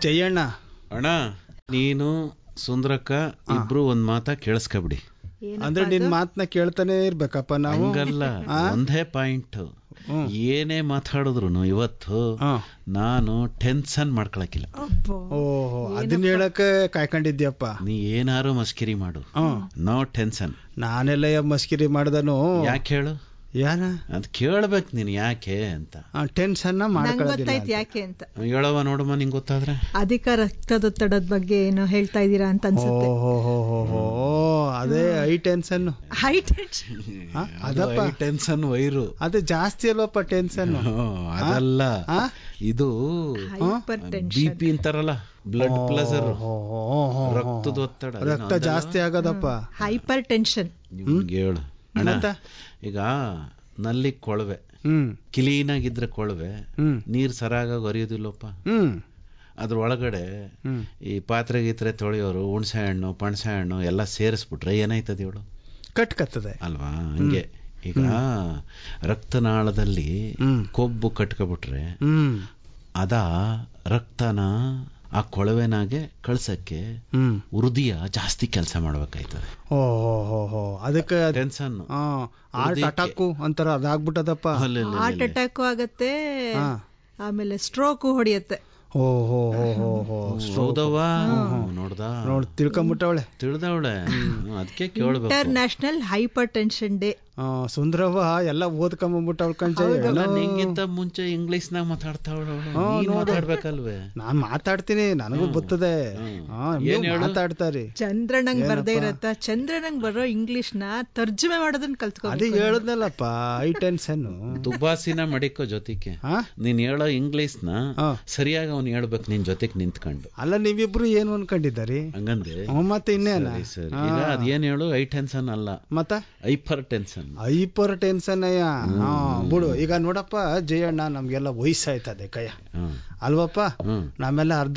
ಜಯಣ್ಣ ಅಣ್ಣ ನೀನು ಸುಂದ್ರಕ್ಕ ಇಬ್ರು ಒಂದ್ ಮಾತ ಕೇಳಿಸ್ಕೊಬಿಡಿ ಅಂದ್ರೆ ನಿನ್ ಮಾತನ್ನ ಕೇಳ್ತಾನೆ ಇರ್ಬೇಕಪ್ಪ ನಾವು ಹಂಗಲ್ಲ ಒಂದೇ ಪಾಯಿಂಟ್ ಏನೇ ಮಾತಾಡಿದ್ರು ಇವತ್ತು ನಾನು ಟೆನ್ಷನ್ ಮಾಡ್ಕೊಳಕಿಲ್ಲ ಓಹೋ ಅದನ್ನ ಹೇಳಕ್ಕೆ ಕಾಯ್ಕೊಂಡಿದ್ಯಪ್ಪ ನೀ ಏನಾರು ಮಸ್ಕಿರಿ ಮಾಡು ನೋ ಟೆನ್ಷನ್ ನಾನೆಲ್ಲ ಮಸ್ಕಿರಿ ಮಾಡ್ದನು ಯಾಕೆ ಹೇಳು ಯಾನ ಅದ್ ಕೇಳ್ಬೇಕು ನೀನ್ ಯಾಕೆ ಅಂತ ಟೆನ್ಷನ್ ನಂಗ್ ಮಾಡ್ಕೊಳ್ಳೋದಿಲ್ಲ ಗೊತ್ತಾಯ್ತು ಯಾಕೆ ಅಂತ ಹೇಳವ ನೋಡಮ್ಮ ನಿಂಗ್ ಗೊತ್ತಾದ್ರೆ ಅಧಿಕ ರಕ್ತದೊತ್ತಡದ ಬಗ್ಗೆ ಏನೋ ಹೇಳ್ತಾ ಇದ್ದೀರಾ ಅಂತ ಅನ್ಸುತ್ತೆ ಓಹೋ ಅದೇ ಐ ಟೆನ್ಷನ್ ಹೈ ಟೆನ್ಷನ್ ಅದಪ್ಪ ಟೆನ್ಷನ್ ವೈರು ಅದು ಜಾಸ್ತಿ ಅಲ್ವಪ್ಪ ಟೆನ್ಷನ್ ಅದಲ್ಲ ಆ? ಇದು ಹೈಪರ್ ಬಿ ಟೆನ್ಷನ್ ಪಿ ಅಂತಾರಲ್ಲ ಬ್ಲಡ್ ಪ್ರೆಷರ್ ರಕ್ತದ ಒತ್ತಡ ಅದೇನೋ ರಕ್ತ ಅಂದಲ್ಲ? ಜಾಸ್ತಿ ಆಗದಪ್ಪ ಹೈಪರ್ ಟೆನ್ಷನ್ ನಿಮ್ಗೆ ಹೇಳು ಅಣ್ಣ ಎಂತ? ಈಗ ನಲ್ಲಿ ಕೊಳವೆ ಹ್ಮ್ ಕ್ಲೀನ್ ಆಗಿದ್ರೆ ಕೊಳವೆ ಹ್ಮ್ ನೀರ್ ಸರಾಗಾಗಿ ಹೊರಿಯೋದಿಲ್ಲಪ್ಪ ಹ್ಮ್ ಅದ್ರ ಒಳಗಡೆ ಹ್ಮ್ ಈ ಪಾತ್ರೆ ಗೀತ್ರೆ ತೊಳೆಯೋರು ಹುಣಸೆ ಹಣ್ಣು ಪಣಸೆ ಹಣ್ಣು ಎಲ್ಲ ಸೇರಿಸ್ಬಿಟ್ರೆ ಏನಾಯ್ತದ ಹೇಳು ಕಟ್ಕತ್ತದೆ ಅಲ್ವಾ ಹಂಗೆ ಈಗ ರಕ್ತನಾಳದಲ್ಲಿ ಹ್ಮ್ ಕೊಬ್ಬು ಕಟ್ಕೊಬಿಟ್ರೆ ಹ್ಮ್ ಅದ ರಕ್ತನ ಆ ಕೊಳವೆನಾಗೆ ಕಳ್ಸಕ್ಕೆ ಹ್ಮ್ ಹೃದಯ ಜಾಸ್ತಿ ಕೆಲಸ ಮಾಡ್ಬೇಕಾಯ್ತದೆ ಓ ಹೋ ಹೋ ಹೋ ಅದಕ್ಕೆ ಟೆನ್ಷನ್ ಹಾರ್ಟ್ ಅಟ್ಯಾಕು ಅಂತಾರ ಅದಾಗ್ಬಿಟ್ಟದಪ್ಪ ಹಾರ್ಟ್ ಅಟ್ಯಾಕ್ ಆಗತ್ತೆ ಹಾ. ಆಮೇಲೆ ಸ್ಟ್ರೋಕ್ ಹೊಡಿಯತ್ತೆ ಓ ಹೋ ಹೋ ಹೋ ಹೋ ಹೌದವ್ವ ನೋಡ್ದ ನೋಡ್ ತಿಳ್ಕೊಂಬಿಟ್ಟವಳೆ ತಿಳಿದವಳೆ ಅದಕ್ಕೆ ಕೇಳ್ಬೇಕು ಇಂಟರ್ನ್ಯಾಷನಲ್ ಹೈಪರ್ ಟೆನ್ಷನ್ ಡೇ ಆ, ಸುಂದ್ರವ್ವ ಎಲ್ಲ ಓದ್ಕೊಂಬಂದ್ಬಿಟ್ಟವಳ ಕಣ್ಜೆ ಅಲ್ಲ, ನಿಂಗಿಂತ ಮುಂಚೆ ಇಂಗ್ಲಿಷ್ ನಾಗ ಮಾತಾಡ್ತಾವಳ ನೀನ್ ಮಾತಾಡ್ಬೇಕಲ್ವೇ ನಾನ್ ಮಾತಾಡ್ತೀನಿ ನನಗೂ ಗೊತ್ತದೆ ಆ, ನೀವು ಏನ್ ಹೇಳು? ಮಾತಾಡ್ತಾರಿ ಚಂದ್ರನಂಗ್ ಬರ್ದೇ ಇರತ್ತ ಚಂದ್ರನಂಗ್ ಬರೋ ಇಂಗ್ಲಿಷ್ ನ ತರ್ಜುಮೆ ಮಾಡೋದನ್ನ ಅದೇ ಕಲ್ತ್ಕೋಬೇಕು ಹೇಳದ್ನಲ್ಲಪ್ಪ ಐ ಟೆನ್ಷನ್ ದುಬ್ಬಾಸಿನ ಮಡಿಕೋ ಜೊತೆಗೆ ಹಾ ನೀನ್ ಹೇಳೋ ಇಂಗ್ಲಿಷ್ ನ ಹಾ. ಸರಿಯಾಗಿ ಅವ್ನು ಹೇಳ್ಬೇಕು ನಿನ್ ಜೊತೆಗ್ ನಿಂತ್ಕೊಂಡು ಅಲ್ಲ ನೀವಿಬ್ರು ಏನು ಅನ್ಕೊಂಡಿದ್ದಾರಿ ಹಂಗಂದೆ ಹ್ಮ್, ಮತ್ತೆ ಇನ್ನೇನ ಸರಿ ಸರಿ ಈಗ ಅದೇನ್ ಹೇಳು ಐ ಟೆನ್ಷನ್ ಅಲ್ಲ ಮತ್ತ ಹೈಪರ್ ಟೆನ್ಷನ್ ಐಪರ್ ಟೆನ್ಷನ್ ಅಯ್ಯ ಹಾ ಬಿಡು ಈಗ ನೋಡಪ್ಪ ಜಯಣ್ಣ ನಮ್ಗೆಲ್ಲ ವಯಸ್ಸಾಯ್ತದೆ ಕಯ್ಯ ಹ್ಮ್ ಅಲ್ವಪ್ಪ ಹ್ಮ್ ನಾವೆಲ್ಲ ಅರ್ಧ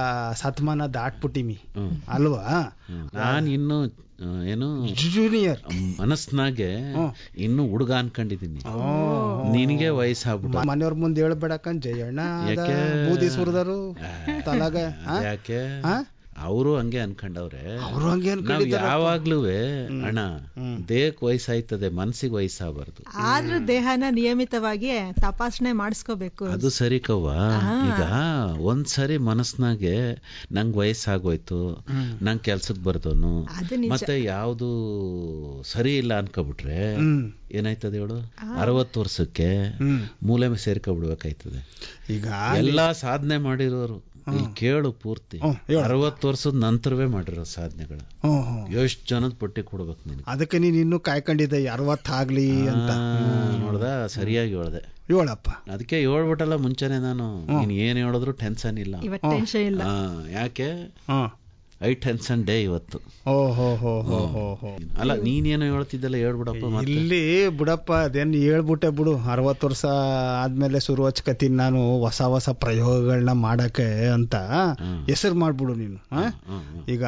ಶತಮಾನ ದಾಟ್ಬಿಟ್ಟಿಮಿ ಹ್ಮ್ ಅಲ್ವಾ ಹ್ಮ್. ನಾನ್ ಇನ್ನು ಆ, ಏನು ಜೂನಿಯರ್ ಮನಸ್ನಾಗೆ ಇನ್ನು ಹುಡುಗ ಅನ್ಕೊಂಡಿದೀನಿ ನಿನಗೆ ವಯಸ್ಸಾಗ್ಬಿಟ್ಟು ಮನೆಯವ್ರ ಮುಂದೆ ಹೇಳ್ಬೇಡಕ್ಕನ್ ಜಯಣ್ಣ ಅದ ಯಾಕೆ? ಬೂದಿ ಸುರಿದರು ತಲಾಗ ಯಾಕೆ ಆ? ಅವರು ಹಂಗೆ ಅನ್ಕೊಂಡವ್ರೆ ಅವ್ರು ಹಂಗೆ ನಾವ್ ಅನ್ಕೊಂಡಿದ್ದಾರ ಯಾವಾಗ್ಲೂ ಅಣ್ಣ ದೇಹಕ್ಕೆ ವಯಸ್ಸಾಯ್ತದೆ ಮನ್ಸಿಗೆ ವಯಸ್ಸಾಗಬಾರ್ದು ಆದ್ರೂ ದೇಹನ ನಿಯಮಿತವಾಗಿ ತಪಾಸಣೆ ಮಾಡಿಸ್ಕೋಬೇಕು ಅದು ಸರಿ ಕವ್ವ ಈಗ ಒಂದ್ಸರಿ ಮನಸ್ನಾಗೆ ನಂಗ್ ವಯಸ್ಸಾಗೋಯ್ತು ನಂಗ್ ಕೆಲ್ಸಕ್ ಬರ್ದೋನು ಅದು ನಿಜ. ಮತ್ತೆ ಯಾವ್ದು ಸರಿ ಇಲ್ಲ ಅನ್ಕೊಬಿಟ್ರೆ ಹ್ಮ್ ಏನಾಯ್ತದೆ ಹೇಳು ಅರವತ್ತು ವರ್ಷಕ್ಕೆ ಹ್ಮ್ ಮೂಲೆ ಸೇರ್ಕೊಬಿಡ್ಬೇಕಾಯ್ತದೆ ಈಗ ಎಲ್ಲಾ ಸಾಧನೆ ಮಾಡಿರೋರು ಇಲ್ಲಿ ಕೇಳು ಪೂರ್ತಿ ಹ್ಮ್, ಹೇಳು. ಅರವತ್ತು ವರ್ಷದ ನಂತರವೇ ಮಾಡಿರೋ ಸಾಧನೆಗಳು ಹ್ಮ್ ಹ್ಮ್ ಎಷ್ಟ್ ಜನದ ಪಟ್ಟಿ ಕೊಡ್ಬೇಕು ನಿನಗೆ ಅದಕ್ಕೆ ನೀನ್ ಇನ್ನೂ ಕಾಯ್ಕೊಂಡಿದ್ದೆ ಅರವತ್ತಾಗ್ಲಿ ಅಂತ ನೋಡ್ದ ಸರಿಯಾಗಿ ಹೇಳ್ದೆ ಹೇಳಪ್ಪ ಅದಕ್ಕೆ ಹೇಳ್ಬಿಟ್ಟಲ್ಲ ಮುಂಚೆನೆ ನಾನು ನೀನ್ ಏನ್ ಹೇಳಿದ್ರು ಟೆನ್ಷನ್ ಇಲ್ಲ ಇವತ್ ಟೆನ್ಷನ್ ಇಲ್ಲ ಆ, ಯಾಕೆ ಹ್ಮ್ ಐ ಟೆನ್ಷನ್ ಡೇ ಇವತ್ತು ಓ ಹೋ ಹೋ ಹೋ ಹೋ ಹೋ ಅಲ್ಲ ನೀನೇನೋ ಹೇಳ್ತಿದ್ದಲ್ಲ ಹೇಳ್ಬಿಡಪ್ಪ ಮತ್ತೆ ಇಲ್ಲಿ ಬಿಡಪ್ಪ ಅದೇನ್ ಹೇಳ್ಬಿಟ್ಟೆ ಬಿಡು ಅರವತ್ತು ವರ್ಷ ಆದ್ಮೇಲೆ ಶುರು ಹಚ್ಕತೀನಿ ನಾನು ಹೊಸ ಹೊಸ ಪ್ರಯೋಗಗಳನ್ನ ಮಾಡಕ್ಕೆ ಅಂತ ಹೆಸರು ಮಾಡ್ಬಿಡು ನೀನು ಆ? ಹ್ಮ್, ಹ್ಮ್. ಈಗ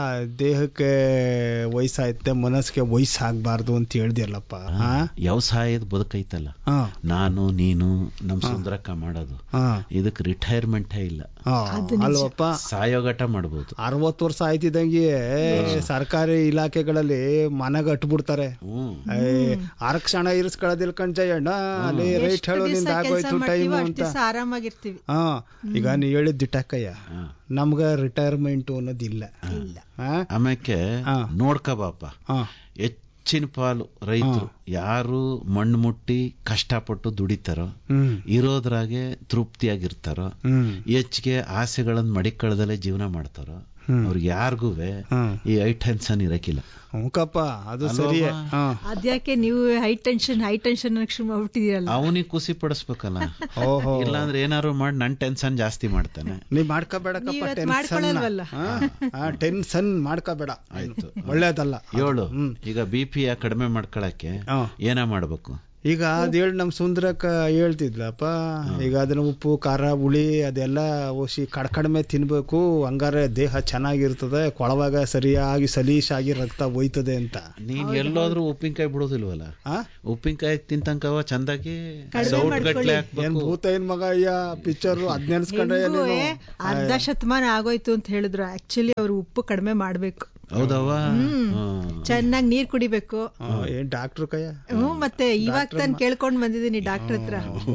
ದೇಹಕ್ಕೆ ವಯಸ್ಸಾಯ್ತೆ ಮನಸ್ಸಿಗೆ ವಯಸ್ಸಾಗಬಾರ್ದು ಅಂತ ಹೇಳ್ದಿಯಲ್ಲಪ್ಪ ಹಾ ವ್ಯವಸಾಯದ ಬದುಕೈತಲ್ಲ ಹಾ ನಾನು ನೀನು ನಮ್ ಸುಂದರಕ್ಕ ಮಾಡೋದು ಹಾ ಇದಕ್ ರಿಟೈರ್ಮೆಂಟೇ ಇಲ್ಲ ಹಾ, ಅಲ್ವಪ್ಪ ಸಾಯೋಗಟ ಮಾಡ್ಬೋದು ಅರವತ್ತು ವರ್ಷ ಆಯ್ತಿದಂಗೆ ಸರ್ಕಾರಿ ಇಲಾಖೆಗಳಲ್ಲಿ ಮನೆ ಕಟ್ಬಿಡ್ತಾರೆ ಹ್ಮ್ ಏ, ಆರಕ್ಷಣ ಇರಿಸ್ಕೊಳ್ಳೋದಿಲ್ಲ ಕಣ್ಜಯ್ಯಣ್ಣ ಅಲ್ಲಿ ರೈಟ್ ಹೇಳೋ ನಿಂದ ಕೆಲಸ ಆಗೋಯ್ತು ಟೈಮ್ ಮಾಡ್ತೀವೋ ಅಷ್ಟ್ ಅಂತ ದಿವಸ ಆರಾಮಾಗಿರ್ತೀವಿ ಹಾ ಈಗ ನೀ ಹೇಳಿದ್ ದಿಟ್ಟಕ್ಕಯ್ಯ ಹಾ. ನಮ್ಗ ರಿಟೈರ್ಮೆಂಟ್ ಅನ್ನೋದಿಲ್ಲ ಹಾ? ಆಮ್ಯಾಕೆ ಹಾ. ನೋಡ್ಕಬಾಪ ಹಾ. ಹೆಚ್ಚಿನ ಪಾಲು ರೈತರು ಯಾರು ಮಣ್ಣು ಮುಟ್ಟಿ ಕಷ್ಟಪಟ್ಟು ದುಡಿತಾರೋ ಹ್ಮ್ ಇರೋದ್ರಾಗೆ ತೃಪ್ತಿಯಾಗಿರ್ತಾರೋ ಹ್ಮ್ ಹೆಚ್ಚಿಗೆ ಆಸೆಗಳನ್ನ ಮಡಿಕಳದಲ್ಲೇ ಜೀವನ ಮಾಡ್ತಾರೋ ಹ್ಮ್. ಅವ್ರಿಗೆ ಯಾರಿಗೂ ಹ್ಮ್ ಈ ಐ ಟೆನ್ಷನ್ ಇರಕ್ಕಿಲ್ಲ ಹುಂಕಪ್ಪ ಅದು ಸರಿಯೇ ಹಾ ಅದ್ಯಾಕೆ ನೀವು ಹೈ ಟೆನ್ಷನ್ ಹೈ ಟೆನ್ಷನ್ ಶುರು ಮಾಡ್ಬಿಟ್ಟಿದ್ದೀರಲ್ಲ ಅವನಿಗೆ ಖುಷಿ ಪಡಿಸ್ಬೇಕಲ್ಲ ಓಹೋ ಇಲ್ಲಾಂದ್ರೆ ಏನಾದ್ರು ಮಾಡಿ ನನ್ ಟೆನ್ಷನ್ ಜಾಸ್ತಿ ಮಾಡ್ತಾನೆ ನೀ ಮಾಡ್ಕೋಬೇಡಕ್ಕಪ್ಪ ನೀವ್ ಇವತ್ತು ಟೆನ್ಷನ್ ಮಾಡ್ಕೊಳಲ್ವಲ್ಲ? ಟೆನ್ಷನ್ ಮಾಡ್ಕೋಬೇಡ ಆಯ್ತು ಒಳ್ಳೇದಲ್ಲ ಹೇಳು ಹ್ಮ್. ಈಗ ಬಿ ಪಿ ಕಡಿಮೆ ಮಾಡ್ಕೊಳಕ್ಕೆ ಹಾ. ಏನ ಮಾಡ್ಬೇಕು ಈಗ ಅದ್ ಹೇಳಿ ನಮ್ ಸುಂದರಕ್ಕ ಹೇಳ್ತಿದ್ಲಪ್ಪ ಈಗ ಅದನ್ನ ಉಪ್ಪು ಖಾರ ಹುಳಿ ಅದೆಲ್ಲ ಓಸಿ ಕಡ್ ಕಡಿಮೆ ತಿನ್ಬೇಕು ಹಂಗಾರೆ ದೇಹ ಚೆನ್ನಾಗಿರ್ತದೆ ಕೊಳವಾಗ ಸರಿಯಾಗಿ ಸಲೀಸಾಗಿ ರಕ್ತ ಹೋಯ್ತದೆ ಅಂತ ನೀನ್ ಎಲ್ಲೋದ್ರೂ ಉಪ್ಪಿನಕಾಯಿ ಬಿಡೋದಿಲ್ವಲ್ಲ ಆ ಉಪ್ಪಿನಕಾಯಿ ತಿಂತಂಕವ ಚಂದಾಗಿ ಕಡಿಮೆ ಸೌಟ್ ಮಾಡ್ಕೊಳ್ಳಿ. ಗಟ್ಲೆ ಏನ್ ಹಾಕ್ಬೇಕು ಭೂತ ಏನ್ ಮಗ ಅಯ್ಯ ಪಿಕ್ಚರ್ ಅದ್ ನೆನ್ಸ್ಕೊಂಡ್ರೆ ಹೆಂಗೂ ನೀನು ಅರ್ಧ ಶತಮಾನ ಆಗೋಯ್ತು ಅಂತ ಹೇಳಿದ್ರು ಆಕ್ಚುಲಿ ಅವ್ರು ಉಪ್ಪು ಕಡಿಮೆ ಮಾಡ್ಬೇಕು ಹೌದವ್ವ ಹ್ಮ್. ಚೆನ್ನಾಗಿ ನೀರ್ ಕುಡಿಬೇಕು ಆ, ಏನ್ ಡಾಕ್ಟ್ರು ಕಯ್ಯ ಹ್ಞೂ ಮತ್ತೆ ಇವಾಗ ತಾನು ಕೇಳ್ಕೊಂಡ್ ಬಂದಿದ್ದೀನಿ ಡಾಕ್ಟರ್ ಹತ್ರ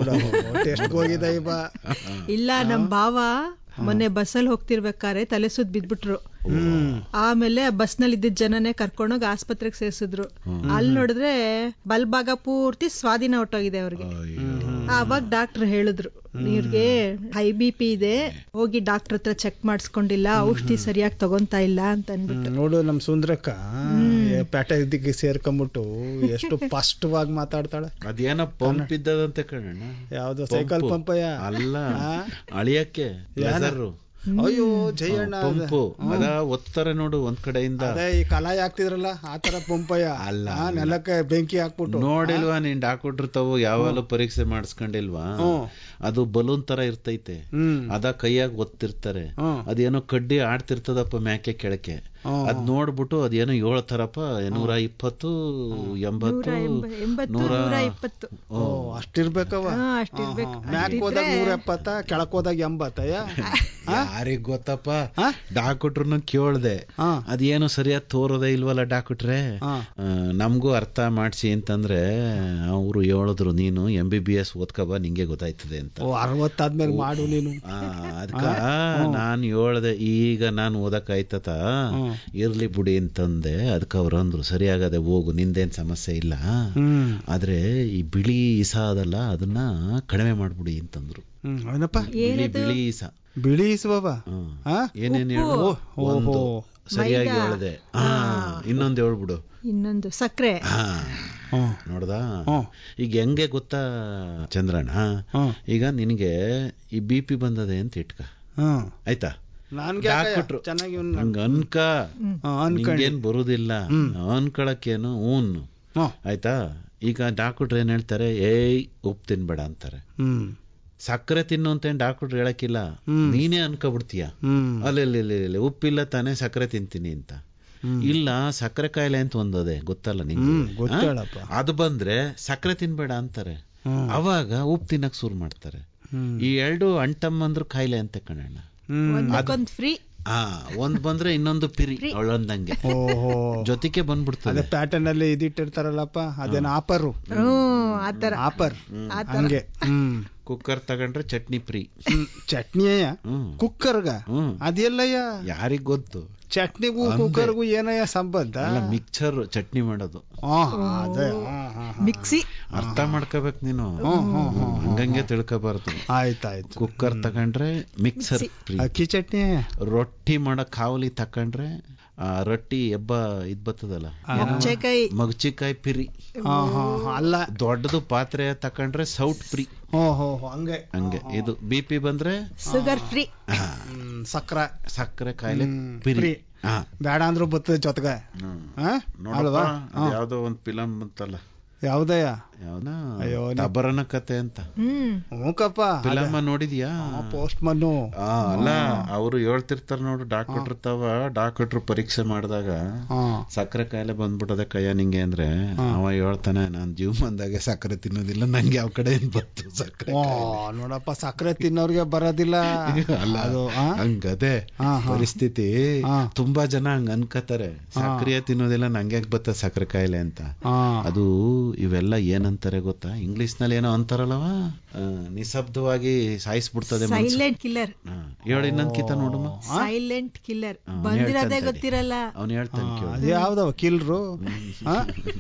ಟೆಸ್ಟ್ ಹೋಗಿದೆ ಇವ ಇಲ್ಲ ನಮ್ ಭಾವ ಮೊನ್ನೆ ಬಸ್ಸಲ್ಲಿ ಹೋಗ್ತಿರ್ಬೇಕಾರೆ ತಲೆ ಸುತ್ತ ಬಿದ್ಬಿಟ್ರು ಹ್ಮ್ ಆಮೇಲೆ ಬಸ್ ನಲ್ಲಿ ಇದ್ದಿದ್ದ ಜನನೇ ಕರ್ಕೊಂಡೋಗಿ ಆಸ್ಪತ್ರೆಗೆ ಸೇರ್ಸಿದ್ರು ಅಲ್ಲಿ ನೋಡಿದ್ರೆ ಬಲ್ಭಾಗ ಪೂರ್ತಿ ಸ್ವಾಧೀನ ಹೊಟ್ಟೋಗಿದೆ ಅವ್ರಿಗೆ ಆವಾಗ ಡಾಕ್ಟರ್ ಹೇಳಿದ್ರು ಇವ್ರಿಗೆ ಹೈ ಬಿ ಪಿ ಇದೆ ಹೋಗಿ ಡಾಕ್ಟರ್ ಹತ್ರ ಚೆಕ್ ಮಾಡಿಸ್ಕೊಂಡಿಲ್ಲ ಔಷಧಿ ಸರಿಯಾಗಿ ತಗೊಂತಾ ಇಲ್ಲ ಅಂತ ಅನ್ಬಿಟ್ಟು ಹ್ಮ್, ನೋಡು ನಮ್ ಸುಂದ್ರಕ್ಕ ಏ, ಪೇಟೆ ಇದಕ್ಕೆ ಸೇರ್ಕೊಂಬಿಟ್ಟು ಎಷ್ಟು ಸ್ಪಷ್ಟವಾಗಿ ಮಾತಾಡ್ತಾಳೆ ಅದೇನೋ ಪಂಪ್ ಇದ್ದದಂತೆ ಕಣಣ್ಣ ಯಾವ್ದೋ ಸೈಕಲ್ ಪಂಪು. ಪಂಪಯ್ಯ ಅಲ್ಲ ಅಳಿಯಕ್ಕೆ ಲೆಸರು ಅಯ್ಯೋ ಜಯಣ್ಣ ಅದ. ಪಂಪು ಅದ ಒತ್ತಾರೆ ನೋಡು ಒಂದ್ ಕಡೆಯಿಂದ ಅದೇ ಈ ಕಲಾಯಿ ಹಾಕ್ತಿದ್ರಲ್ಲ ಆ ತರ ಪಂಪಯ್ಯ ಅಲ್ಲ, ಆ, ನೆಲಕ್ಕೆ ಬೆಂಕಿ ಹಾಕ್ಬಿಟ್ಟು ನೋಡಿಲ್ವಾ ನೀನ್ ಡಾಕ್ಟರ್ ತಾವು ಯಾವಾಗಲೂ ಪರೀಕ್ಷೆ ಮಾಡಿಸ್ಕೊಂಡಿಲ್ವಾ ಅದು ಬಲೂನ್ ತರ ಇರ್ತೈತೆ ಹ್ಮ್ ಅದ ಕೈಯಾಗ ಒತ್ತಿರ್ತಾರೆ ಹ್ಮ್. ಅದೇನೋ ಕಡ್ಡಿ ಆಡ್ತಿರ್ತದಪ್ಪ ಮ್ಯಾಕೆ ಕೆಳಕ್ಕೆ ಹ್ಮ್. ಅದ್ ನೋಡ್ಬಿಟ್ಟು ಅದೇನೋ ಏಳ್ತಾರಪ್ಪ ನೂರ ಇಪ್ಪತ್ತು ಎಂಬತ್ತು ಎಂಬತ್ತು ನೂರ ನೂರ ಇಪ್ಪತ್ತು ಓ ಅಷ್ಟಿರ್ಬೇಕವ ಹಾ ಅಷ್ಟಿರ್ಬೇಕು ಮ್ಯಾಕ್ ಹೋದಾಗ ನೂರ ಎಪ್ಪತ್ತ ಕೆಳಕ್ ಹೋದಾಗ ಎಂಬತ್ತಯ್ಯ ಯಾರಿಗ್ ಗೊತ್ತಪ್ಪ ಹಾ? ಡಾಕ್ಟ್ರನ್ನ ಕೇಳ್ದೆ ಹಾ. ಅದೇನು ಸರಿಯಾಗಿ ತೋರೋದೇ ಇಲ್ವಲ್ಲ ಡಾಕ್ಟ್ರೆ ಹಾ. ಆ, ನಮ್ಗೂ ಅರ್ಥ ಮಾಡ್ಸಿ ಅಂತಂದ್ರೆ ಅವರು ಹೇಳಿದ್ರು ನೀನು ಎಂ ಬಿ ಬಿ ಎಸ್ ಓದ್ಕಬ ನಿಂಗೆ ಗೊತ್ತಾಯ್ತದೆ ಅಂತ ಓ ಅರವತ್ತಾದ್ಮೇಲೆ ಮಾಡು ನೀನು ಆ, ಅದ್ಕ ನಾನ್ ಹೇಳ್ದೆ ಈಗ ನಾನು ಓದಕ್ ಆಯ್ತತ ಇರ್ಲಿ ಬಿಡಿ ಅಂತಂದೆ ಅದಕ್ಕ ಅವ್ರು ಅಂದ್ರು ಸರಿಯಾಗದೆ ಹೋಗು ನಿಂದೇನ್ ಸಮಸ್ಯೆ ಇಲ್ಲ ಹ್ಮ್ ಆದ್ರೆ ಈ ಬಿಳಿ ಇಸ ಅದಲ್ಲ ಅದನ್ನ ಕಡಿಮೆ ಮಾಡ್ಬಿಡಿ ಅಂತಂದ್ರು ಹ್ಮ್ ಏನಪ್ಪ ಬಿಳಿ ಬಿಳಿ ಇಸ ಬಿಳಿ ಇಸುವವ ಹ್ಮ್. ಹಾ ಏನೇನ್ ಹೇಳು ಒಂದು ಸರಿಯಾಗಿ ಮೈದಾ. ಹೇಳ್ದೆ ಹಾ ಇನ್ನೊಂದ್ ಹೇಳ್ಬಿಡು ಇನ್ನೊಂದು ಸಕ್ಕರೆ ಹಾ ಹ್ಮ್ ನೋಡ್ದಾ ಹ್ಮ್. ಈಗ ಹೆಂಗೆ ಗೊತ್ತಾ ಚಂದ್ರಣ್ಣ ಹ್ಮ್ ಈಗ ನಿನಗೆ ಈ ಬಿ ಪಿ ಬಂದದೆ ಅಂತ ಇಟ್ಕ ಹ್ಮ್ ಆಯ್ತಾ ನನ್ಗೆ ಡಾಕ್ಟ್ರು. ಚೆನ್ನಾಗಿ ಇವ್ನ ಹಂಗ ಅನ್ಕ ಅನ್ಕೊಂಡಿ ನಿಂಗೇನ್ ಬರುದಿಲ್ಲ ಅನ್ಕೊಳಕ್ಕೇನು ಊನ್ ಹ್ಮ್ ಆಯ್ತಾ ಈಗ ಡಾಕ್ಟ್ರು ಏನ್ ಹೇಳ್ತಾರೆ ಏಯ್ ಉಪ್ಪು ತಿನ್ಬೇಡ ಅಂತಾರೆ ಹ್ಮ್ ಸಕ್ಕರೆ ತಿನ್ನು ಅಂತ ಡಾಕ್ಟ್ರು ಹೇಳಕ್ಕಿಲ್ಲ ಹ್ಮ್. ನೀನೇ ಅನ್ಕೊಬಿಡ್ತೀಯ ಹ್ಮ್ ಅಲ್ಲ ಉಪ್ಪಿಲ್ಲ ತಾನೇ ಸಕ್ಕರೆ ತಿಂತೀನಿ ಅಂತ ಹ್ಮ್. ಇಲ್ಲ ಸಕ್ಕರೆ ಕಾಯಿಲೆ ಅಂತ ಒಂದದೆ ಗೊತ್ತಲ್ಲ ನಿಂಗೆ ಹ್ಮ್ ಗೊತ್ತೇಳಪ್ಪ ಆ? ಅದು ಬಂದ್ರೆ ಸಕ್ಕರೆ ತಿನ್ಬೇಡ ಅಂತಾರೆ ಹ್ಮ್ ಅವಾಗ ಉಪ್ಪು ತಿನ್ನಕ್ ಶುರು ಮಾಡ್ತಾರೆ ಹ್ಮ್ ಈ ಎರಡು ಅಂಟಮ್ಮಂದ್ರು ಕಾಯಿಲೆ ಅಂತ ಕಣಣ್ಣ ಹ್ಮ್ ಒಂದಕ್ಕೊಂದು ಫ್ರೀ ಆ ಒಂದ್ ಬಂದ್ರೆ ಇನ್ನೊಂದು ಪಿರಿ ಅವಳೊಂದಂಗೆ ಓಹೋ ಜೊತೆಗೆ ಬಂದ್ಬಿಡ್ತದೆ ಅದೇ ಪ್ಯಾಟರ್ನ್ ಅಲ್ಲಿ ಇದಿಟ್ಟಿರ್ತಾರಲ್ಲಪ್ಪ ಅದೇನ ಆಪರು ಹ್ಮ್ ಆತರ ಆಪರ್ ಹಂಗೆ ಹ್ಮ್ ಕುಕ್ಕರ್ ತಗೊಂಡ್ರೆ ಚಟ್ನಿ ಫ್ರೀ ಹ್ಮ್. ಚಟ್ನಿಯ ಹ್ಮ್ ಕುಕ್ಕರ್ಗ ಹ್ಮ್ ಅದೆಲ್ಲಯ್ಯ ಯಾರಿಗ್ ಗೊತ್ತು ಚಟ್ನಿಗೂ ಕುಕ್ಕರ್ಗೂ ಏನಯ್ಯ ಸಂಬಂಧ ಅಲ್ಲ ಮಿಕ್ಸರ್ ಚಟ್ನಿ ಮಾಡೋದು ಆ, ಅದೇ ಆ, ಆ, ಆ. ಮಿಕ್ಸಿ ಅರ್ಥ ಮಾಡ್ಕೋಬೇಕು ನೀನು ಹ್ಮ್, ಹ್ಮ್, ಹ್ಮ್. ಹಂಗಂಗೆ ತಿಳ್ಕೊಬಾರ್ದು ಆಯ್ತಾಯ್ತು ಕುಕ್ಕರ್ ತಗೊಂಡ್ರೆ ಮಿಕ್ಸರ್ ಫ್ರೀ ಅಕ್ಕಿ ಚಟ್ನಿ ರೊಟ್ಟಿ ಮಾಡೋ ಕಾವಲಿ ತಕೊಂಡ್ರೆ ಆ ರೊಟ್ಟಿ ಎಬ್ಬ ಇದ್ ಬರ್ತದಲ್ಲ ಮೊಗಚೆಕಾಯಿ ಮಗಚಿಕಾಯಿ ಪಿರಿ ಹಾ ಹಾ ಹಾ, ಅಲ್ಲ ದೊಡ್ಡದು ಪಾತ್ರೆ ತಕೊಂಡ್ರೆ ಸೌಟ್ ಫ್ರೀ ಹೋ ಹೋ ಹೋ, ಹಂಗೆ ಹಂಗೆ ಇದು ಬಿ ಪಿ ಬಂದ್ರೆ ಶುಗರ್ ಫ್ರೀ ಆ, ಹ್ಮ್, ಸಕ್ರ ಸಕ್ಕರೆ ಕಾಯಿಲೆ ಹ್ಮ್, ಪಿರಿ ಫ್ರೀ. ಹಾ ಬೇಡ ಅಂದ್ರೂ ಬರ್ತದೆ ಜೊತೆಗೆ ಹ್ಮ್. ಹಾ? ನೋಡಪ್ಪ ಅಲ್ವಾ ಅದ್ ಯಾವ್ದೋ ಒಂದ್ ಫಿಲಮ್ ಬಂತಲ್ಲ ಯಾವ್ದಯ್ಯ ಯಾವನ ಅಯ್ಯೋ, ನೀ- ತಬರನ ಕತೆ ಅಂತ ಹ್ಮ್ ಹ್ಞೂಕಪ್ಪ ಫಿಲಮ್ ನೋಡಿದ್ಯಾ ಪೋಸ್ಟ್ ಮನ್ನು ಆ, ಅಲ್ಲ ಅವರು ಹೇಳ್ತಿರ್ತಾರ ನೋಡು ಡಾಕ್ಟರ್ ಇರ್ತಾವ ಡಾಕ್ಟರ್ ಪರೀಕ್ಷೆ ಮಾಡಿದಾಗ ಹಾ ಸಕ್ಕರೆ ಕಾಯಿಲೆ ಬಂದ್ಬಿಟ್ಟದೆ ಕಯ್ಯ ನಿಂಗೆ ಅಂದ್ರೆ ಅವ ಹೇಳ್ತಾನೆ ನಾನ್ ಜೀವ ಬಂದಾಗೆ ಸಕ್ಕರೆ ತಿನ್ನೋದಿಲ್ಲ ನಂಗೆ ಯಾವ ಕಡೆ ಏನ್ ಬಂತು ಸಕ್ಕರೆ ಓ ನೋಡಪ್ಪ ಸಕ್ಕರೆ ತಿನ್ನೋರ್ಗೆ ಬರೋದಿಲ್ಲ ಅಲ್ಲ ಅದು ಆ? ಹಂಗದೆ ಹಾ, ಹಾ. ಪರಿಸ್ಥಿತಿ ಹಾ. ತುಂಬಾ ಜನ ಹಂಗ ಅನ್ಕತಾರೆ ಸಕ್ಕರೆ ತಿನ್ನೋದಿಲ್ಲ ನಂಗೆ ಬತ್ತ ಸಕ್ಕರೆ ಕಾಯಿಲೆ ಅಂತ ಹಾ ಅದು ಇವೆಲ್ಲ ಏನಂತಾರೆ ಗೊತ್ತಾ ಇಂಗ್ಲಿಷ್ ನಲ್ಲಿ ಏನೋ ಅಂತಾರಲ್ಲವ ಆ, ನಿಶಬ್ದವಾಗಿ ಸಾಯಿಸ್ಬಿಡ್ತದೆ ಮನ್ಸು. ಸೈಲೆಂಟ್ ಕಿಲ್ಲರ್ ಹಾ. ಹೇಳು ಇನ್ನೊಂದ್ ಕಿತ ನೋಡಮ್ಮ ಸೈಲೆಂಟ್ ಕಿಲ್ಲರ್ ಅವ್ನು ಬಂದಿರೋದೇ ಹೇಳ್ತಾನೆ ಗೊತ್ತಿರಲ್ಲ ಅವ್ನು ಹೇಳ್ತಾನೆ ಕೇಳು ಅದು ಯಾವ್ದವ ಕಿಲ್ರು ಆ?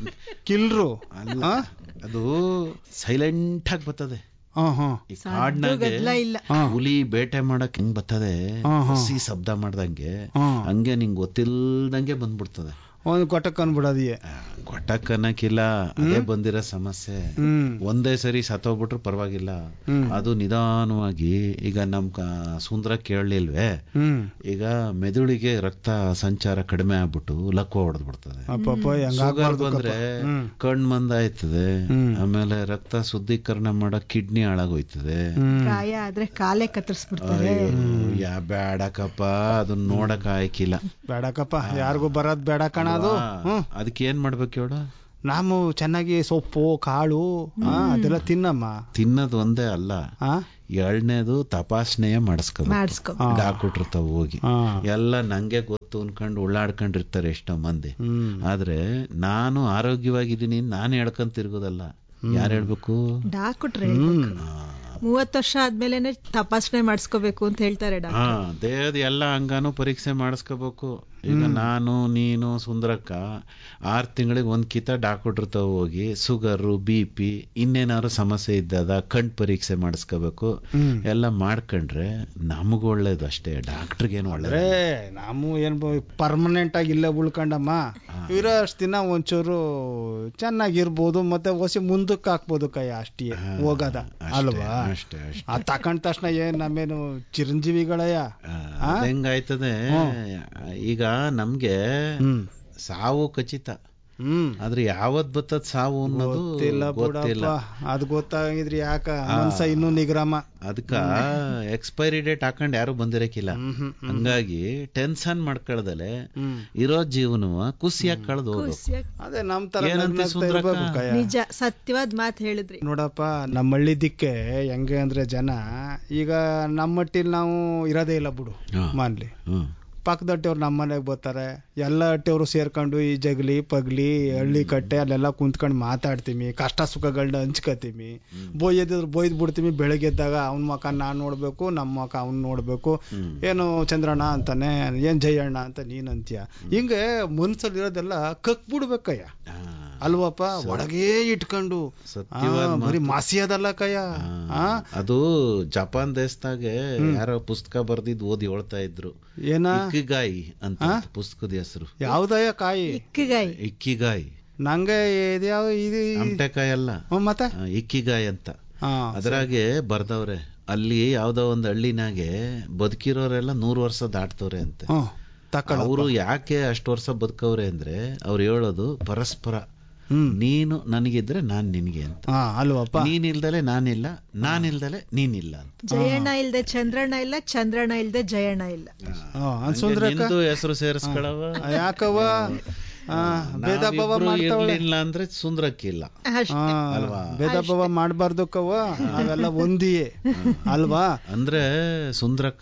ಕಿಲ್ರು ಅಲ್ಲ ಆ? ಅದು ಸೈಲೆಂಟ್ ಆಗಿ ಬರ್ತದೆ ಹಾ ಹಾ ಈ ಕಾಡ್ನಾಗೆ ಗದ್ದಲ ಇಲ್ಲ ಹಾ. ಹುಲಿ ಬೇಟೆ ಮಾಡಕ್ ಹೆಂಗ್ ಬರ್ತದೆ ಹಾ, ಹಾ. ಹಸಿ ಶಬ್ದ ಮಾಡ್ದಂಗೆ ಹಾ. ಹಂಗೆ ನಿಂಗ್ ಗೊತ್ತಿಲ್ದಂಗೆ ಬಂದ್ಬಿಡ್ತದೆ ಒಂದ್ ಕೊಟ್ಟಕ್ ಅನ್ಬಿಡೋದಿಯೇ ಗೊಟ್ಟಕ್ ಅನ್ನಕ್ಕಿಲ್ಲ ಅದೇ ಬಂದಿರೋ ಸಮಸ್ಯೆ ಹ್ಮ್ ಒಂದೇ ಸರಿ ಸತ್ತೋಗ್ಬಿಟ್ರು ಪರವಾಗಿಲ್ಲ ಹ್ಮ್. ಅದು ನಿಧಾನವಾಗಿ ಈಗ ನಮ್ ಕ- ಸುಂದರ ಕೇಳಲಿಲ್ವೇ ಹ್ಮ್ ಈಗ ಮೆದುಳಿಗೆ ರಕ್ತ ಸಂಚಾರ ಕಡಿಮೆ ಆಗ್ಬಿಟ್ಟು ಲಕ್ವ ಹೊಡೆದ್ ಬಿಡ್ತದೆ ಅಪ್ಪಪ್ಪ ಶುಗರ್ ಹೆಂಗಾಗ್ಬಾರ್ದು ಬಂದ್ರೆ ಹ್ಮ್. ಕಣ್ ಮಂದ ಆಯ್ತದೆ ಹ್ಮ್. ಆಮೇಲೆ ರಕ್ತ ಶುದ್ಧೀಕರಣ ಮಾಡೋ ಕಿಡ್ನಿ ಹಾಳಾಗೋಯ್ತದೆ ಹ್ಮ್ ಗಾಯ ಆದ್ರೆ ಕಾಲೇ ಕತ್ತರಿಸ್ಬಿಡ್ತಾರೆ ಅಯ್ಯೋ, ಯಾ ಬೇಡಕಪ್ಪ ಅದನ್ನ ನೋಡಕ್ ಆಯ್ಕಿಲ್ಲ ಬೇಡಕಪ್ಪ ಯಾರಿಗೂ ಬರೋದ್ ಬೇಡ ಕಣ ಅದು ಹ್ಮ್ ಅದಕ್ಕೆ ಏನ್ ಮಾಡ್ಬೇಕು ಹೇಳು ನಾವು ಚೆನ್ನಾಗಿ ಸೊಪ್ಪು ಕಾಳು ಆ, ಅದೆಲ್ಲ ತಿನ್ನಮ್ಮ ತಿನ್ನೋದು ಒಂದೇ ಅಲ್ಲ ಆ? ಎರಡನೇದು ತಪಾಸಣೆಯ ಮಾಡಿಸ್ಕೋಬೇಕು ಮಾಡಿಸ್ಕೊ ಡಾಕ್ಟ್ರ ತಾವ್ ಹೋಗಿ ಆ. ಎಲ್ಲ ನಂಗೆ ಗೊತ್ತು ಅನ್ಕೊಂಡು ಉಳ್ಳಾಡ್ಕೊಂಡಿರ್ತಾರೆ ಎಷ್ಟೋ ಮಂದಿ ಹ್ಮ್ ಆದ್ರೆ ನಾನು ಆರೋಗ್ಯವಾಗಿದ್ದೀನಿ ನಾನು ಹೇಳ್ಕೊಂಡ್ ತಿರ್ಗೋದಲ್ಲ ಯಾರು ಹೇಳ್ಬೇಕು ಡಾಕ್ಟ್ರೆ ಮೂವತ್ತು ವರ್ಷ ಆದ್ಮೇಲೆನೆ ತಪಾಸಣೆ ಮಾಡಿಸ್ಕೋಬೇಕು ಅಂತ ಹೇಳ್ತಾರೆ ಡಾಕ್ಟರ್ ಹಾ ದೇಹದ ಎಲ್ಲ ಅಂಗಾನು ಪರೀಕ್ಷೆ ಮಾಡಿಸ್ಕೋಬೇಕು ಈಗ ನಾನು ನೀನು ಸುಂದರಕ್ಕ ಆರ್ ತಿಂಗಳಿಗೆ ಒಂದ್ ಕಿತ ಡಾಕ್ಟ್ರ್ ತಾವ್ ಹೋಗಿ ಸುಗರು ಬಿ ಪಿ ಇನ್ನೇನಾದ್ರು ಸಮಸ್ಯೆ ಇದ್ದದ ಕಣ್ ಪರೀಕ್ಷೆ ಮಾಡಿಸ್ಕೋಬೇಕು ಹ್ಮ್ ಎಲ್ಲ ಮಾಡ್ಕೊಂಡ್ರೆ ನಮಗ್ ಒಳ್ಳೇದು ಅಷ್ಟೇ ಡಾಕ್ಟರ್ಗೇನು ಒಳ್ಳೇದು ಅಂದ್ರೆ ನಾವು ಏನ್ ಪರ್ಮನೆಂಟ್ ಆಗಿ ಇಲ್ಲೇ ಉಳ್ಕೊಂಡಮ್ಮ ಇರೋ ಅಷ್ಟ್ ದಿನ ಒಂಚೂರು ಚೆನ್ನಾಗಿರ್ಬೋದು ಮತ್ತೆ ಹೊಸಿ ಮುಂದಕ್ಕೆ ಹಾಕ್ಬೋದು ಕೈ ಅಷ್ಟೇ ಹೋಗದ ಅಲ್ವಾ ಅಷ್ಟೇ ಅಷ್ಟೇ ಅದ್ ತಕೊಂಡ ತಕ್ಷಣ ಏನ್ ನಮ್ಮೇನು ಚಿರಂಜೀವಿಗಳಯ್ಯ ಆ, ಅದ್ ಹೆಂಗಾಯ್ತದೆ ಈಗ ನಮ್ಗೆ ಹ್ಮ್ ಸಾವು ಖಚಿತ ಹ್ಮ್ ಆದ್ರೆ ಯಾವತ್ ಬರ್ತದ ಸಾವು ಅನ್ನೋದು ಗೊತ್ತಿಲ್ಲ ಗೊತ್ತಿಲ್ಲ ಬಿಡಪ್ಪ ಅದ್ ಗೊತ್ತಾಗಿದ್ರಿ ಯಾಕ ಮನ್ಸ ಇನ್ನೂ ನಿಗ್ರಾಮ ಅದಕ್ಕ ಎಕ್ಸ್ಪೈರಿ ಡೇಟ್ ಹಾಕೊಂಡ್ ಯಾರು ಬಂದಿರಕ್ಕಿಲ್ಲ ಹ್ಮ್ ಹ್ಮ್ ಹಂಗಾಗಿ ಟೆನ್ಷನ್ ಮಾಡ್ಕೊಳ್ದಲೆ ಹ್ಮ್ ಇರೋ ಜೀವನವ ಖುಷಿಯಾಗಿ ಕಳೆದು ಹೋಗ್ಬೇಕು ಖುಷಿಯಾಗ್- ಅದೇ ನಮ್ ತರ ಏನಂತೆ ನಗ್ನಗ್ತಾ ಸುಂದ್ರಕ್ಕ? ಇರ್ಬೇಕು ಕಯ್ಯ. ನಿಜ ಸತ್ಯವಾದ ಮಾತು ಹೇಳಿದ್ರಿ ನೋಡಪ್ಪ ನಮ್ಮ ಹಳ್ಳಿ ದಿಕ್ಕೆ ಹೆಂಗೆ ಅಂದ್ರೆ ಜನ ಈಗ ನಮ್ಮ ಮಟ್ಟಿಲ್ ನಾವು ಇರೋದೇ ಇಲ್ಲ ಬಿಡು ಹಾ. ಮಾನ್ಲಿ ಹ್ಮ್ ಪಕ್ಕದ ಹಟ್ಟಿಯವ್ರು ನಮ್ಮ ಮನೆಗೆ ಬರ್ತಾರೆ ಎಲ್ಲ ಹಟ್ಟಿಯವರು ಸೇರ್ಕೊಂಡು ಈ ಜಗಲಿ ಪಗ್ಲಿ ಹಳ್ಳಿ ಕಟ್ಟೆ ಅಲ್ಲೆಲ್ಲ ಕುಂತ್ಕೊಂಡು ಮಾತಾಡ್ತೀವಿ ಕಷ್ಟ ಸುಖಗಳನ್ನ ಹಂಚ್ಕೋತೀವಿ ಬೋಯ್ಯದಿದ್ರು ಬೋಯ್ದ್ ಬಿಡ್ತೀವಿ ಬೆಳಗ್ಗೆ ಎದ್ದಾಗ ಅವ್ನ ಮುಖ ನಾನ್ ನೋಡ್ಬೇಕು ನಮ್ಮ ಮುಖ ಅವ್ನ್ ನೋಡ್ಬೇಕು ಹ್ಮ್. ಏನು ಚಂದ್ರಣ್ಣ ಅಂತಾನೆ ಏನ್ ಜಯಣ್ಣ ಅಂತ ನೀನ್ ಅಂತೀಯ ಹಿಂಗೆ ಮನ್ಸಲ್ಲಿ ಇರೋದೆಲ್ಲ ಕಕ್ ಬಿಡ್ಬೇಕಯ್ಯ ಆ, ಅಲ್ವಪ್ಪ ಒಳಗೇ ಇಟ್ಕೊಂಡು ಸತ್ಯವಾದ ಆ, ಬರೀ ಮಾಸಿಯದಲ್ಲ ಕಯ್ಯ ಆ, ಆ? ಅದು ಜಪಾನ್ ದೇಶದಾಗೆ ಯಾರೋ ಪುಸ್ತಕ ಬರ್ದಿದ್ ಓದಿ ಹೇಳ್ತಾ ಇದ್ರು ಏನ ಇಕ್ಕಿಗಾಯಿ ಅಂತ ಪುಸ್ತಕದ ಹೆಸರು ಯಾವ್ದಯ್ಯ ಕಾಯಿ ಇಕ್ಕಿಗಾಯಿ ಇಕ್ಕಿಗಾಯಿ ನಂಗೆ ಇದ್ಯಾವ ಇದು ಅಮಟೆಕಾಯಿ ಅಲ್ಲ ಹ್ಮ್, ಮತ್ತೆ ಆ, ಇಕ್ಕಿಗಾಯಿ ಅಂತ ಹಾ ಅದ್ರಾಗೆ ಬರ್ದವ್ರೆ ಅಲ್ಲಿ ಯಾವ್ದೋ ಒಂದ್ ಹಳ್ಳಿನಾಗೆ ಬದುಕಿರೋರೆಲ್ಲ ನೂರು ವರ್ಷ ದಾಟ್ತವ್ರೆ ಅಂತೆ ಹ್ಮ್ ತಕೊಳ್ಳ ಅವರು ಯಾಕೆ ಅಷ್ಟು ವರ್ಷ ಬದುಕವ್ರೆ ಅಂದ್ರೆ ಅವ್ರು ಹೇಳೋದು ಪರಸ್ಪರ ಹ್ಮ್ ನೀನು ನನಗಿದ್ರೆ ನಾನ್ ನಿನ್ಗೆ ಅಂತ ಹಾ ಅಲ್ವಪ್ಪ ನೀನಿಲ್ದಲೆ ನಾನಿಲ್ಲ ನಾನಿಲ್ದಲೆ ನೀನಿಲ್ಲ ಅಂತ ಜಯಣ್ಣ ಇಲ್ದೆ ಚಂದ್ರಣ್ಣ ಇಲ್ಲ ಚಂದ್ರಣ್ಣ ಇಲ್ದೆ ಜಯಣ್ಣ ಇಲ್ಲ ಹಾ ಅನ್ಸುಂದ್ರಕ್ಕ ನಿಂದು ಹೆಸರು ಸೇರಿಸ್ಕೊಳವ ಯಾಕವ ಆ, ಭೇದ ಭಾವ ನಾವಿಬ್ರು ಮಾಡ್ತಾವಳೆ ಇರ್ಲಿಲ್ಲ ಅಂದ್ರೆ ಸುಂದ್ರಕ್ಕಿಲ್ಲ ಅಷ್ಟೇ ಹಾ, ಭೇದ ಭಾವ ಮಾಡ್ಬಾರ್ದು ಕವ್ವ ನಾವೆಲ್ಲ ಒಂದಿಯೇ ಅಲ್ವಾ ಅಂದ್ರೆ ಸುಂದ್ರಕ್ಕ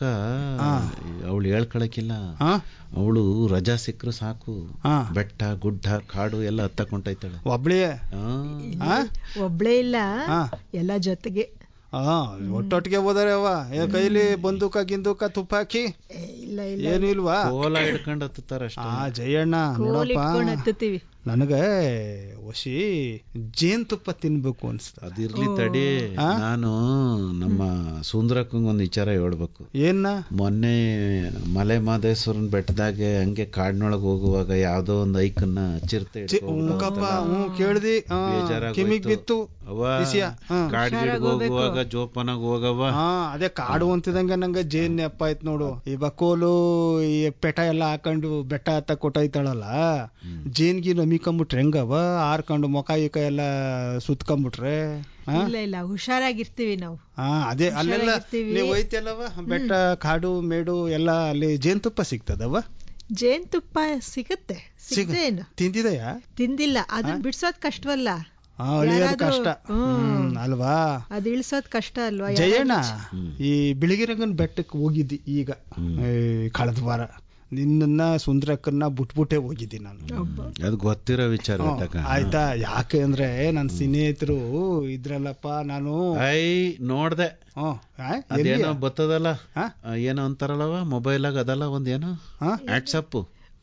ಅವಳು ಹೇಳ್ಕೊಳಕಿಲ್ಲ ಹಾ ಅವಳು ರಜಾ ಸಿಕ್ರು ಸಾಕು ಹಾ ಬೆಟ್ಟ ಗುಡ್ಡ ಕಾಡು ಎಲ್ಲ ಹತ್ತಕೊಂಡೈತಾಳೆ ಒಬ್ಳಿಯೇ ಹಾ ಒಬ್ಳೇ ಇಲ್ಲ ಹಾ ಎಲ್ಲ ಜೊತೆಗೆ ಹಾ ಒಟ್ಟೊಟ್ಟಿಗೆ ಹೋದರೆ ಅವ ಏ ಕೈಲಿ ಬಂದೂಕ ಗಿಂದೂಕ ತುಪ್ಪ ಹಾಕಿ ಏ, ಇಲ್ಲ ಇಲ್ಲ ಏನು ಇಲ್ವಾ ಕೋಲ ಹಿಡ್ಕೊಂಡು ಹತ್ತಾರ ಅಷ್ಟೇ ಆ ಜಯಣ್ಣ ಕೋಲ್ ನೋಡಪ್ಪ ಇಟ್ಕೊಂಡು ಹತ್ತುತ್ತೀವಿ ನನಗೆ ಒಸಿ ಜೇನ್ತುಪ್ಪ ತಿನ್ಬೇಕು ಅನ್ಸ್ತ ಅದಿರ್ಲಿ ತಡಿ ನಾನು ನಮ್ಮ ಸುಂದರಕ್ಕಂಗ್ ಒಂದ್ ವಿಚಾರ ಹೇಳ್ಬೇಕು ಏನ್ನ ಮೊನ್ನೆ ಮಲೆ ಮಾದೇಶ್ವರನ್ ಬೆಟ್ಟದಾಗೆ ಹಂಗೆ ಕಾಡ್ನೊಳಗ್ ಹೋಗುವಾಗ ಯಾವ್ದೋ ಒಂದ್ ಐಕನ್ನ ಚಿರತೆ ಮುಖಪ್ಪ ಹ್ಞೂ ಕೇಳ್ದಿ ಆ, ಕಿಮಿಗ್ ಬಿತ್ತು ಬಿಸಿಯ ಹ್ಮ್. ಕಾಡ್ಗಿಡ್ಗ್ ಹೋಗುವಾಗ ಜೋಪಾನಾಗ್ ಹೋಗವ ಹಾ ಅದೇ ಕಾಡು ಅಂತಿದಂಗೆ ನಂಗೆ ಜೇನ್ ನೆಪ್ಪ ಆಯ್ತು ನೋಡು ಈ ಬಕೋಲು ಈ ಪೆಟ ಎಲ್ಲ ಹಾಕೊಂಡು ಬೆಟ್ಟ ಹತ್ತ ಕೊಟ್ಟೈತಾಳಲ್ಲ ಜೇನ್ಗಿ ನಮಿಕೊಂಬಿಟ್ರೆ ಹೆಂಗವ ಹಾರ್ಕೊಂಡು ಮುಖ ಇಕ ಎಲ್ಲ ಸುತ್ಕೊಂಬಿಟ್ರೆ ಹಾ ಇಲ್ಲ ಇಲ್ಲ ಹುಷಾರಾಗಿರ್ತೀವಿ ನಾವು ಹಾ ಅದೇ ಅಲ್ಲೆಲ್ಲ ಹುಷಾರಾಗಿರ್ತೀವಿ. ನೀವು ಐತಲ್ಲವ ಬೆಟ್ಟ ಕಾಡು ಮೇಡು ಎಲ್ಲ ಅಲ್ಲಿ ಜೇನ್ತುಪ್ಪ ಸಿಗ್ತದವ ಜೇನ್ತುಪ್ಪ ಸಿಗತ್ತೆ ಸಿಗದೆ ಏನು ತಿಂದಿದಯಾ ತಿಂದಿಲ್ಲ ಅದನ್ನ ಬಿಡ್ಸೋದ್ ಕಷ್ಟವಲ್ಲ ಹಾ ಅಳಿಯೋದು ಯಾರಾದ್ರೂ- ಕಷ್ಟ ಹ್ಮ್ ಅಲ್ವಾ ಅದ್ ಇಳ್ಸೋದ್ ಕಷ್ಟ ಅಲ್ವಾ ಜಯಣ್ಣ ಈ ಬಿಳಿಗಿರಂಗನ್ ಬೆಟ್ಟಕ್ಕೆ ಹೋಗಿದ್ದಿ ಈಗ ಈ ಕಳೆದ ವಾರ ನಿನ್ನ ಸುಂದರಕ್ಕನ್ನ ಬಿಟ್ಬಿಟ್ಟೆ ಹೋಗಿದ್ದಿ ನಾನು ಅದ್ ಗೊತ್ತಿರೋ ವಿಚಾರ ತಕ ಆಯ್ತಾ ಯಾಕೆ ಅಂದ್ರೆ ನನ್ನ ಸ್ನೇಹಿತರು ಇದ್ರಲ್ಲಪ್ಪ ನಾನು ಐ ನೋಡ್ದೆ ಹ್ಮ್, ಆ, ಅದೇನೋ ಬತ್ತದಲ್ಲ ಹಾ? ಆ, ಏನೋ ಅಂತಾರಲ್ಲವ ಮೊಬೈಲಾಗ ಅದಲ್ಲ ಒಂದ್ ಏನೋ ಹಾ? ವಾಟ್ಸಪ್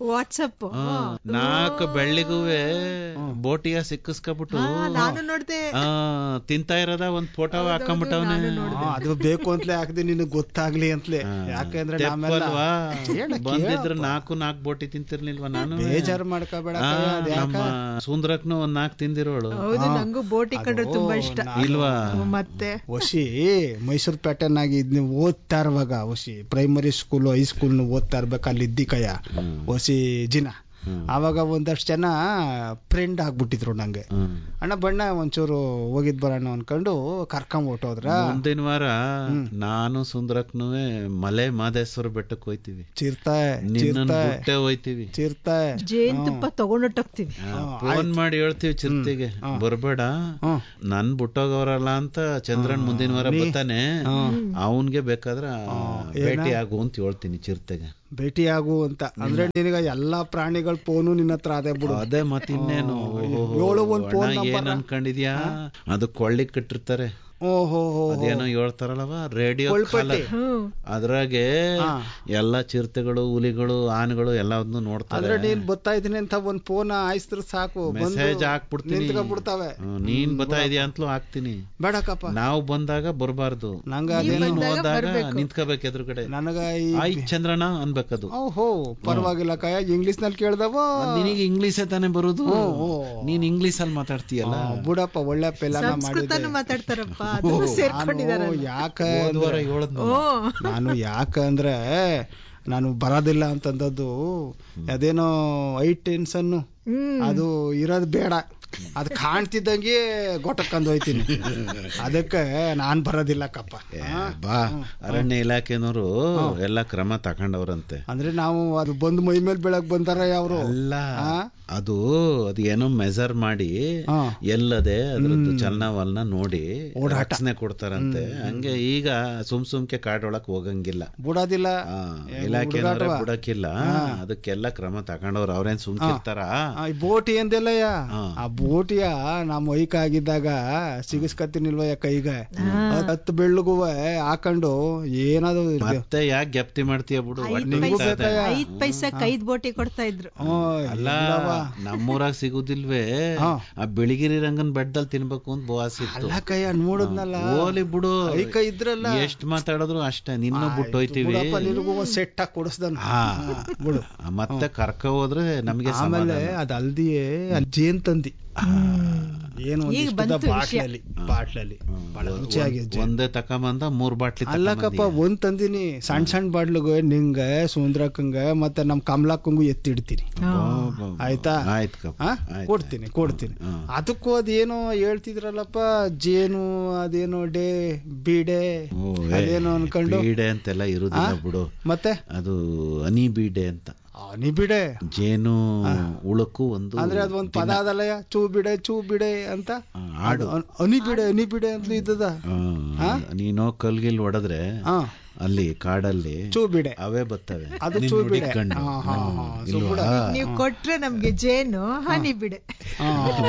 ವಾಟ್ಸಪ್ ನಾಲ್ಕು ಬೆಳ್ಳಿಗುವೆ ಬೋಟಿಯ ಸಿಕ್ಕಿಸ್ಕೊಬಿಟ್ಟು ನಾನು ನೋಡ್ದೆ ಆ, ತಿಂತಾ ಇರೋದ ಒಂದ್ ಫೋಟೋ ಹಾಕೊಂಡ್ಬಿಟ್ಟವನೆ ಆ, ಅದು ಬೇಕು ಅಂತಲೇ ಹಾಕ್ದೆ ನಿನಗ್ ಗೊತ್ತಾಗ್ಲಿ ಅಂತಲೇ ಯಾಕೆಂದ್ರೆ ನಾವೆಲ್ಲ ತೆಪ್ಪಲ್ವಾ ಹೇಳ, ಬಂದಿದ್ರೆ ನಾಲ್ಕು ನಾಲ್ಕು ಬೋಟಿ ತಿಂತಿರ್ಲಿಲ್ವಾ ನಾನು ಬೇಜಾರು ಮಾಡ್ಕೋಬೇಡ ಆ, ಕಣೆ, ಅದ್ ಯಾಕ? ನಮ್ಮ ಸುಂದ್ರಕ್ನು ಒಂದ್ ನಾಲ್ಕು ತಿಂದಿರೋಳು ಹೌದು ನಂಗೂ ಬೋಟಿ ಕಂಡ್ರೆ ತುಂಬಾ ಇಷ್ಟ ಇಲ್ವಾ ಮತ್ತೆ ವಶಿ ಮೈಸೂರು ಪ್ಯಾಟರ್ನ್ ಆಗಿ ಇದ್ನ ಓದ್ತಾ ಇರುವಾಗ ವಶಿ ಪ್ರೈಮರಿ ಸ್ಕೂಲ್ ಹೈಸ್ಕೂಲ್ ಓದ್ತಾ ಇರ್ಬೇಕು ಅಲ್ಲಿ ಇದ್ದಿಕಯ್ಯ ವಸಿ ಜಿನ ಆವಾಗ ಒಂದಷ್ಟು ಜನ ಫ್ರೆಂಡ್ ಆಗ್ಬಿಟ್ಟಿದ್ರು ನಂಗೆ ಹ್ಮ್. ಅಣ್ಣ ಬಣ್ಣ ಒಂಚೂರು ಹೋಗಿದ್ ಬರೋಣ ಅನ್ಕೊಂಡು ಕರ್ಕೊಂಡ್ ಹೊಟ್ಟೋದ್ರ ಮುಂದಿನ ವಾರ ನಾನು ಸುಂದ್ರಕ್ನುವೆ ಮಲೆ ಮಾದೇಶ್ವರ ಬೆಟ್ಟಕ್ಕೆ ಹೋಯ್ತೀವಿ ಚಿರ್ತಾ ನಿನ್ನ ಚಿರ್ತಾ ಬಿಟ್ಟೆ ಹೋಯ್ತೀವಿ ಚಿರ್ತಾ ಜೇನುತುಪ್ಪ ತಗೊಂಡೊಟ್ಟೋಗ್ತೀವಿ ಫೋನ್ ಮಾಡಿ ಹೇಳ್ತೀವಿ ಚಿರ್ತಿಗೆ ಬರ್ಬೇಡ ನನ್ ಬಿಟ್ಟೋಗವ್ರಲ್ಲ ಅಂತ ಚಂದ್ರನ್ ಮುಂದಿನ ವಾರ ಬರ್ತಾನೆ ಅವನ್ಗೆ ಬೇಕಾದ್ರ ಭೇಟಿ ಆಗು ಅಂತ ಹೇಳ್ತೀನಿ ಚಿರ್ತೆಗೆ ಭೇಟಿ ಆಗು ಅಂತ ಅಂದ್ರೆ ನಿನಗ ಎಲ್ಲಾ ಪ್ರಾಣಿಗಳ ಫೋನು ನಿನ್ನ ಹತ್ರ ಅದೇ ಬಿಡು ಅದೇ ಮತ್ ಇನ್ನೇನು ಏಳು ಒಂದ್ phone ಅಣ್ಣ, number. ಏನ್ ಅನ್ಕೊಂಡಿದ್ಯಾ ಅದು ಕೊಳ್ಳಿ ಕಟ್ಟಿರ್ತಾರೆ ಓಹೋ ಹೋ ಅದೇನೋ ಹೇಳ್ತಾರಲ್ಲವ ರೇಡಿಯೋ ಕೊಳ್ಪಟ್ಟಿ. ಹ್ಮ್ ಅದ್ರಾಗೆ ಎಲ್ಲಾ ಚಿರತೆಗಳು ಹುಲಿಗಳು ಆನೆಗಳು ಎಲ್ಲದನ್ನು ನೋಡ್ತಾರೆ ಅಂದ್ರೆ ನೀನ್ ಬರ್ತಾ ಇದೀನಿ ಅಂತ ಒಂದ್ ಫೋನ್ ಆಯ್ಸಿದ್ರೆ ಸಾಕು ಮೆಸೇಜ್ ಹಾಕ್ಬಿಡ್ತೀನಿ ನಿಂತ್ಕೊಂಡ್ಬಿಡ್ತಾವೆ ಹ್ಮ್, ನೀನ್ ಬತ್ತಾ ಇದೆಯಾ ಅಂತಲೂ ಹಾಕ್ತೀನಿ ಬೇಡಕಪ್ಪ ನಾವು ಬಂದಾಗ ಬರ್ಬಾರ್ದು ನಂಗ ಅದೇನು ನೀನ್ ಹೋದಾಗ ನಿಂತ್ಕೋಬೇಕು ಎದುರುಗಡೆ ನನಗ ಈ ಆಯ್ ಚಂದ್ರನ ಅನ್ಬೇಕದು ಓಹೋ ಪರವಾಗಿಲ್ಲ ಕಯ ಇಂಗ್ಲಿಷ್ ನಲ್ಲಿ ಕೇಳ್ದವ ನಿನಗೆ ಇಂಗ್ಲಿಷೇ ತಾನೇ ಬರುದು ನೀನ್ ಇಂಗ್ಲಿಷ್ ಅಲ್ಲಿ ಮಾತಾಡ್ತೀಯಲ್ಲ ಬುಡಪ್ಪ ಒಳ್ಳೆ ಪೆಲ್ಲನ ಮಾಡಿದೆ ಸಂಸ್ಕೃತನು ಮಾತಾಡ್ತಾರಪ್ಪ ಅದನ್ನು ಸೇರ್ಕೊಂಡಿದಾರ ನಾನು ಯಾಕ ಹೋದ್ವಾರ ಅಂದ್ರೆ- ಹೇಳದ್ನು. ಓ ನಾನು ಯಾಕಂದ್ರೆ ನಾನು ಬರೋದಿಲ್ಲ ಅಂತಂದದ್ದು ಅದೇನೋ ಐ ಟೆನ್ಷನ್ ಅದು ಇರೋದ್ ಬೇಡ ಅದ್ ಕಾಣ್ತಿದ್ದಂಗೆ ಗೊಟ್ಟಕ್ಕಂದು ಹೋಯ್ತೀನಿ ಅದಕ್ಕೆ ನಾನ್ ಬರೋದಿಲ್ಲ ಕಪ್ಪ ಏ, ಬಾ ಅರಣ್ಯ ಇಲಾಖೆನವರು ಎಲ್ಲ ಕ್ರಮ ತಕೊಂಡವ್ರಂತೆ ಅಂದ್ರೆ ನಾವು ಅದು ಬಂದು ಮೈ ಮೇಲೆ ಬೆಳಕ್ ಬಂದಾರ ಯಾವ್ರು ಅಲ್ಲ ಆ? ಅದು ಅದು ಏನೋ ಮೆಜರ್ ಮಾಡಿ ಹಾ. ಎಲ್ಲದೆ ಅದ್ರದ್ದು ಚಲನವಲನ ನೋಡಿ ರಕ್ಷಣೆ ಕೊಡ್ತಾರಂತೆ ಹಂಗೆ ಈಗ ಸುಮ್ ಸುಮ್ಕೆ ಕಾಡೊಳಕ್ ಹೋಗಂಗಿಲ್ಲ ಬಿಡೋದಿಲ್ಲ ಆ, ಇಲಾಖೆನವ್ರೆ ಬಿಡಕ್ಕಿಲ್ಲ ಅದಕ್ಕೆಲ್ಲ ಕ್ರಮ ತಗೊಂಡವ್ರು ಅವ್ರೇನ್ ಸುಮ್ಕಿರ್ತಾರ ಆ, ಈ ಬೋಟಿ ಎಂದೆಲ್ಲಯ್ಯ ಹಾ. ಆ ಬೋಟಿಯ ನಮ್ ವೈಕ್ ಆಗಿದ್ದಾಗ ಸಿಗಿಸ್ಕತ್ತೀನಿಲ್ವಯ್ಯ ಕೈಗೆ ಅದ್ ಹತ್ತು ಬೆಳ್ಳುಗುವೆ ಹಾಕೊಂಡು ಏನಾದ್ರು ಇದು- ಮತ್ತೆ ಯಾಕೆ ಗೆಪ್ತಿ ಮಾಡ್ತೀಯ ಬಿಡು ಐದ್ ಹೊಟ್ಟೆ ಪೈಸೆ ಉರಿತಾ ಇದೆ. ಐದ್ ಪೈಸಕ್ ಐದ್ ಬೋಟಿ ಕೊಡ್ತಾ ಇದ್ರು ಓಯ್, ಅಲ್ಲ ಇಲ್ಲವ್ವ. ನಮ್ಮೂರಾಗ ಸಿಗುದಿಲ್ವೇ ಹಾ. ಆ ಬೆಳಿಗಿರಿ ರಂಗನ್ ಬೆಟ್ಟದಲ್ಲಿ ತಿನ್ಬೇಕು ಅಂತ ಬೋವಾಸ್ ಇತ್ತು ಅಲ್ಲ ಕಯ್ಯ ನೋಡಿದ್ನಲ್ಲ ಓಲಿ ಬಿಡು ಐಕ ಇದ್ರಲ್ಲ ಎಷ್ಟ್ ಮಾತಾಡಿದ್ರು ಅಷ್ಟೇ ನಿನ್ನ ಬಿಟ್ಟು ಹೋಯ್ತೀವಿ ಬಿಡಪ್ಪ ನಿನಗೂ ಒಂದ್ ಸೆಟ್ ಹಾಕಿ ಕೊಡಿಸ್ದನ್ ಹಾ ಬಿಡು ಮತ್ತೆ ಕರ್ಕ ಹೋದ್ರೆ ನಮಗೆ ಆಮೇಲೆ ಅದ್ ಅಲ್ದಿಯೇ ಅಲ್ಲಿ ಜೇನ್ ತಂದಿ ಏನು ಈಗ ಒಂದಿಷ್ಟದ ಬಂತು ವಿಷಯ. ಬಾಟ್ಲಲ್ಲಿ ಬಾಟ್ಲಲ್ಲಿ ಬಹಳ ರುಚಿಯಾಗಿ ಒಂದೇ ತಕೊಂಬಂದ ಮೂರ್ ಬಾಟ್ಲಿ ಅಲ್ಲಕ್ಕಪ್ಪ ಒಂದ್ ತಂದಿನಿ ಸಣ್ಣ ಸಣ್ಣ ಬಾಟ್ಲಿಗೆ ನಿಂಗ ಸುಂದ್ರಕ್ಕಂಗ ಮತ್ತೆ ನಮ್ ಕಮಲಕ್ಕಂಗು ಎತ್ತಿಡ್ತೀನಿ ಆಯ್ತಾ ಆಯ್ತು ಕಪ್ಪ ಆ? ಆಯ್ತು, ಕೊಡ್ತೀನಿ ಕೊಡ್ತೀನಿ ಹಾ. ಅದಕ್ಕೂ ಅದೇನೋ ಹೇಳ್ತಿದ್ರಲ್ಲಪ್ಪ ಜೇನು ಅದೇನೋ ಡೇ ಬೀಡೆ ಓ, ಏ, ಅದೇನೋ ಅನ್ಕೊಂಡು ಬೀಡೆ ಅಂತೆಲ್ಲ ಇರುದಿಲ್ಲ ಬಿಡು ಮತ್ತೆ ಅದು ಹನಿ ಬೀಡೆ ಅಂತ ನೀ ಬಿಡೆ ಜೇನು ಉಳಕ್ಕೂ ಒಂದು ಅಂದ್ರೆ ಅದ್ ಒಂದ್ ಪದ ಅದಲ್ಲಯ್ಯ ಚೂ ಬಿಡೆ ಚೂ ಬಿಡೆ ಅಂತ ಆ, ಆಡು ಅನ್- ಅನಿ ಬಿಡೆ ಅನಿ ಬಿಡೆ ಅಂತ ಇದ್ದದ ಆ, ನೀನು ಕಲ್ಗಿಲ್ ಹೊಡೆದ್ರೆ ಹಾ ಅಲ್ಲಿ ಕಾಡಲ್ಲಿ ಚೂ ಬಿಡೆ ಅವೇ ಬರ್ತವೆ ಅದು ನಿನ್ ಚೂ ಬಿಡೆ. ಹುಡುಕ್ಕೊಂಡು. ಹಾ, ಹಾ, ಹಾ. ಹ್ಮ್, ಸೊ ಇಲ್ವಾ? ಬಿಡ. ನೀವ್ ಕೊಟ್ರೆ ನಮ್ಗೆ ಜೇನು ಹನಿ ಬಿಡೆ ಆ,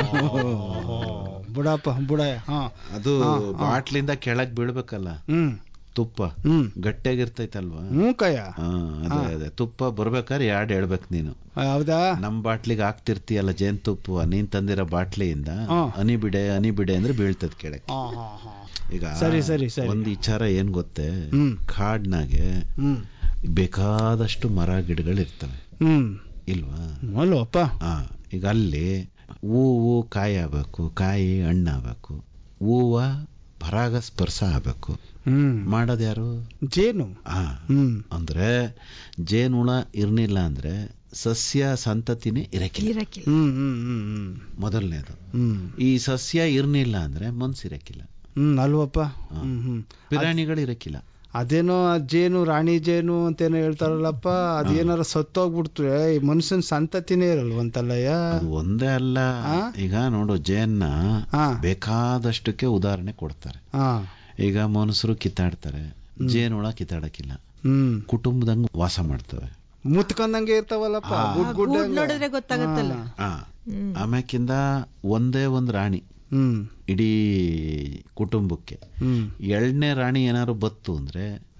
ಬುಡಪ್ಪ ಬುಡ ಹಾ ಅದು ಬಾಟ್ಲಿಂದ ಕೆಳಗ್ ಬೀಳ್ಬೇಕಲ್ಲ ಹ್ಮ್ ತುಪ್ಪ ಹ್ಮ್ ಗಟ್ಟಿಯಾಗಿರ್ತೈತಲ್ವಾ ಹ್ಞೂ ಕಯ್ಯ ಹಾ ಅದೇ ಅದೇ ತುಪ್ಪ ಬರ್ಬೇಕಾದ್ರೆ ಯಾಡ್ ಹೇಳ್ಬೇಕು ನೀನು ಹೌದಾ ನಮ್ ಬಾಟ್ಲಿಗೆ ಹಾಕ್ತಿರ್ತೀಯಲ್ಲ ಜೇನ್ತುಪ್ಪ ನೀನ್ ತಂದಿರೋ ಬಾಟ್ಲಿಯಿಂದ ಹಾ. ಹನಿ ಬಿಡೆ ಹನಿ ಬಿಡೆ ಅಂದ್ರೆ ಬೀಳ್ತದ ಕೆಳಗೆ ಹಾ ಹಾ ಹಾ ಈಗ ಸರಿ, ಸರಿ, ಸರಿ. ಒಂದ್ ವಿಚಾರ ಏನ್ ಗೊತ್ತೇ ಹ್ಮ್ ಕಾಡ್ನಾಗೆ ಹ್ಮ್ ಬೇಕಾದಷ್ಟು ಮರ ಗಿಡಗಳು ಇರ್ತವೆ ಹ್ಮ್ ಇಲ್ವಾ ಅಲ್ವಪ್ಪ ಆ ಈಗ ಅಲ್ಲಿ ಹೂವು ಕಾಯಿ ಆಗ್ಬೇಕು ಕಾಯಿ ಹಣ್ಣಾಗಬೇಕು ಹೂವ ಪರಾಗ ಸ್ಪರ್ಶ ಆಗ್ಬೇಕು ಹ್ಮ್ ಮಾಡೋದು ಯಾರು ಜೇನು ಆ ಹ್ಮ್ ಅಂದ್ರೆ ಜೇನುಳ ಇರ್ನಿಲ್ಲ ಅಂದ್ರೆ ಸಸ್ಯ ಸಂತತಿನೇ ಇರಕ್ಕಿಲ್ಲ ಇರಕ್ಕಿಲ್ಲ ಹ್ಮ್ ಹ್ಮ್ ಹ್ಮ್ ಹ್ಮ್ ಮೊದಲನೇದು ಹ್ಮ್ ಈ ಸಸ್ಯ ಇರ್ನಿಲ್ಲ ಅಂದ್ರೆ ಮನ್ಸು ಇರಕ್ಕಿಲ್ಲ ಹ್ಮ್ ಅಲ್ವಪ್ಪ ಹ್ಮ್ ಹ್ಮ್ ಪಿರಾಣಿಗಳು ಇರಕ್ಕಿಲ್ಲ ಅದೇನೋ ಆ ಜೇನು ರಾಣಿ ಜೇನು ಅಂತೇನೋ ಹೇಳ್ತಾರಲ್ಲಪ್ಪ ಅದೇನಾರ ಸತ್ತೋಗ್ಬಿಡ್ತವೆ ಈ ಮನುಷ್ಯನ ಸಂತತಿನೇ ಇರಲ್ವಂತಲ್ಲಯ್ಯ ಅದು ಒಂದೇ ಅಲ್ಲ ಆ? ಈಗ ನೋಡು ಜೇನ್ನ ಹಾ ಬೇಕಾದಷ್ಟಕ್ಕೆ ಉದಾಹರಣೆ ಕೊಡ್ತಾರೆ ಹಾ ಈಗ ಮನುಷ್ಯರು ಕಿತ್ತಾಡ್ತಾರೆ ಜೇನುಳ ಕಿತ್ತಾಡಕ್ಕಿಲ್ಲ ಹ್ಮ್ ಕುಟುಂಬದಂಗ ವಾಸ ಮಾಡ್ತವೆ ಮುತ್ಕೊಂಡಂಗೆ ಇರ್ತಾವಲ್ಲಪ್ಪ ಗುಡ್ ಗುಡ್ ಗೂಡ್ ನೋಡಿದ್ರೆ ಗೊತ್ತಾಗತ್ತಲ್ಲ ಆ ಆಮ್ಯಾಕಿಂದ ಒಂದೇ ಒಂದ್ ರಾಣಿ ಹ್ಮ್ ಇಡೀ ಕುಟುಂಬಕ್ಕೆ ಹ್ಮ್ ಎರಡನೇ ರಾಣಿ ಏನಾದ್ರು ಬತ್ತು ಅಂದ್ರೆ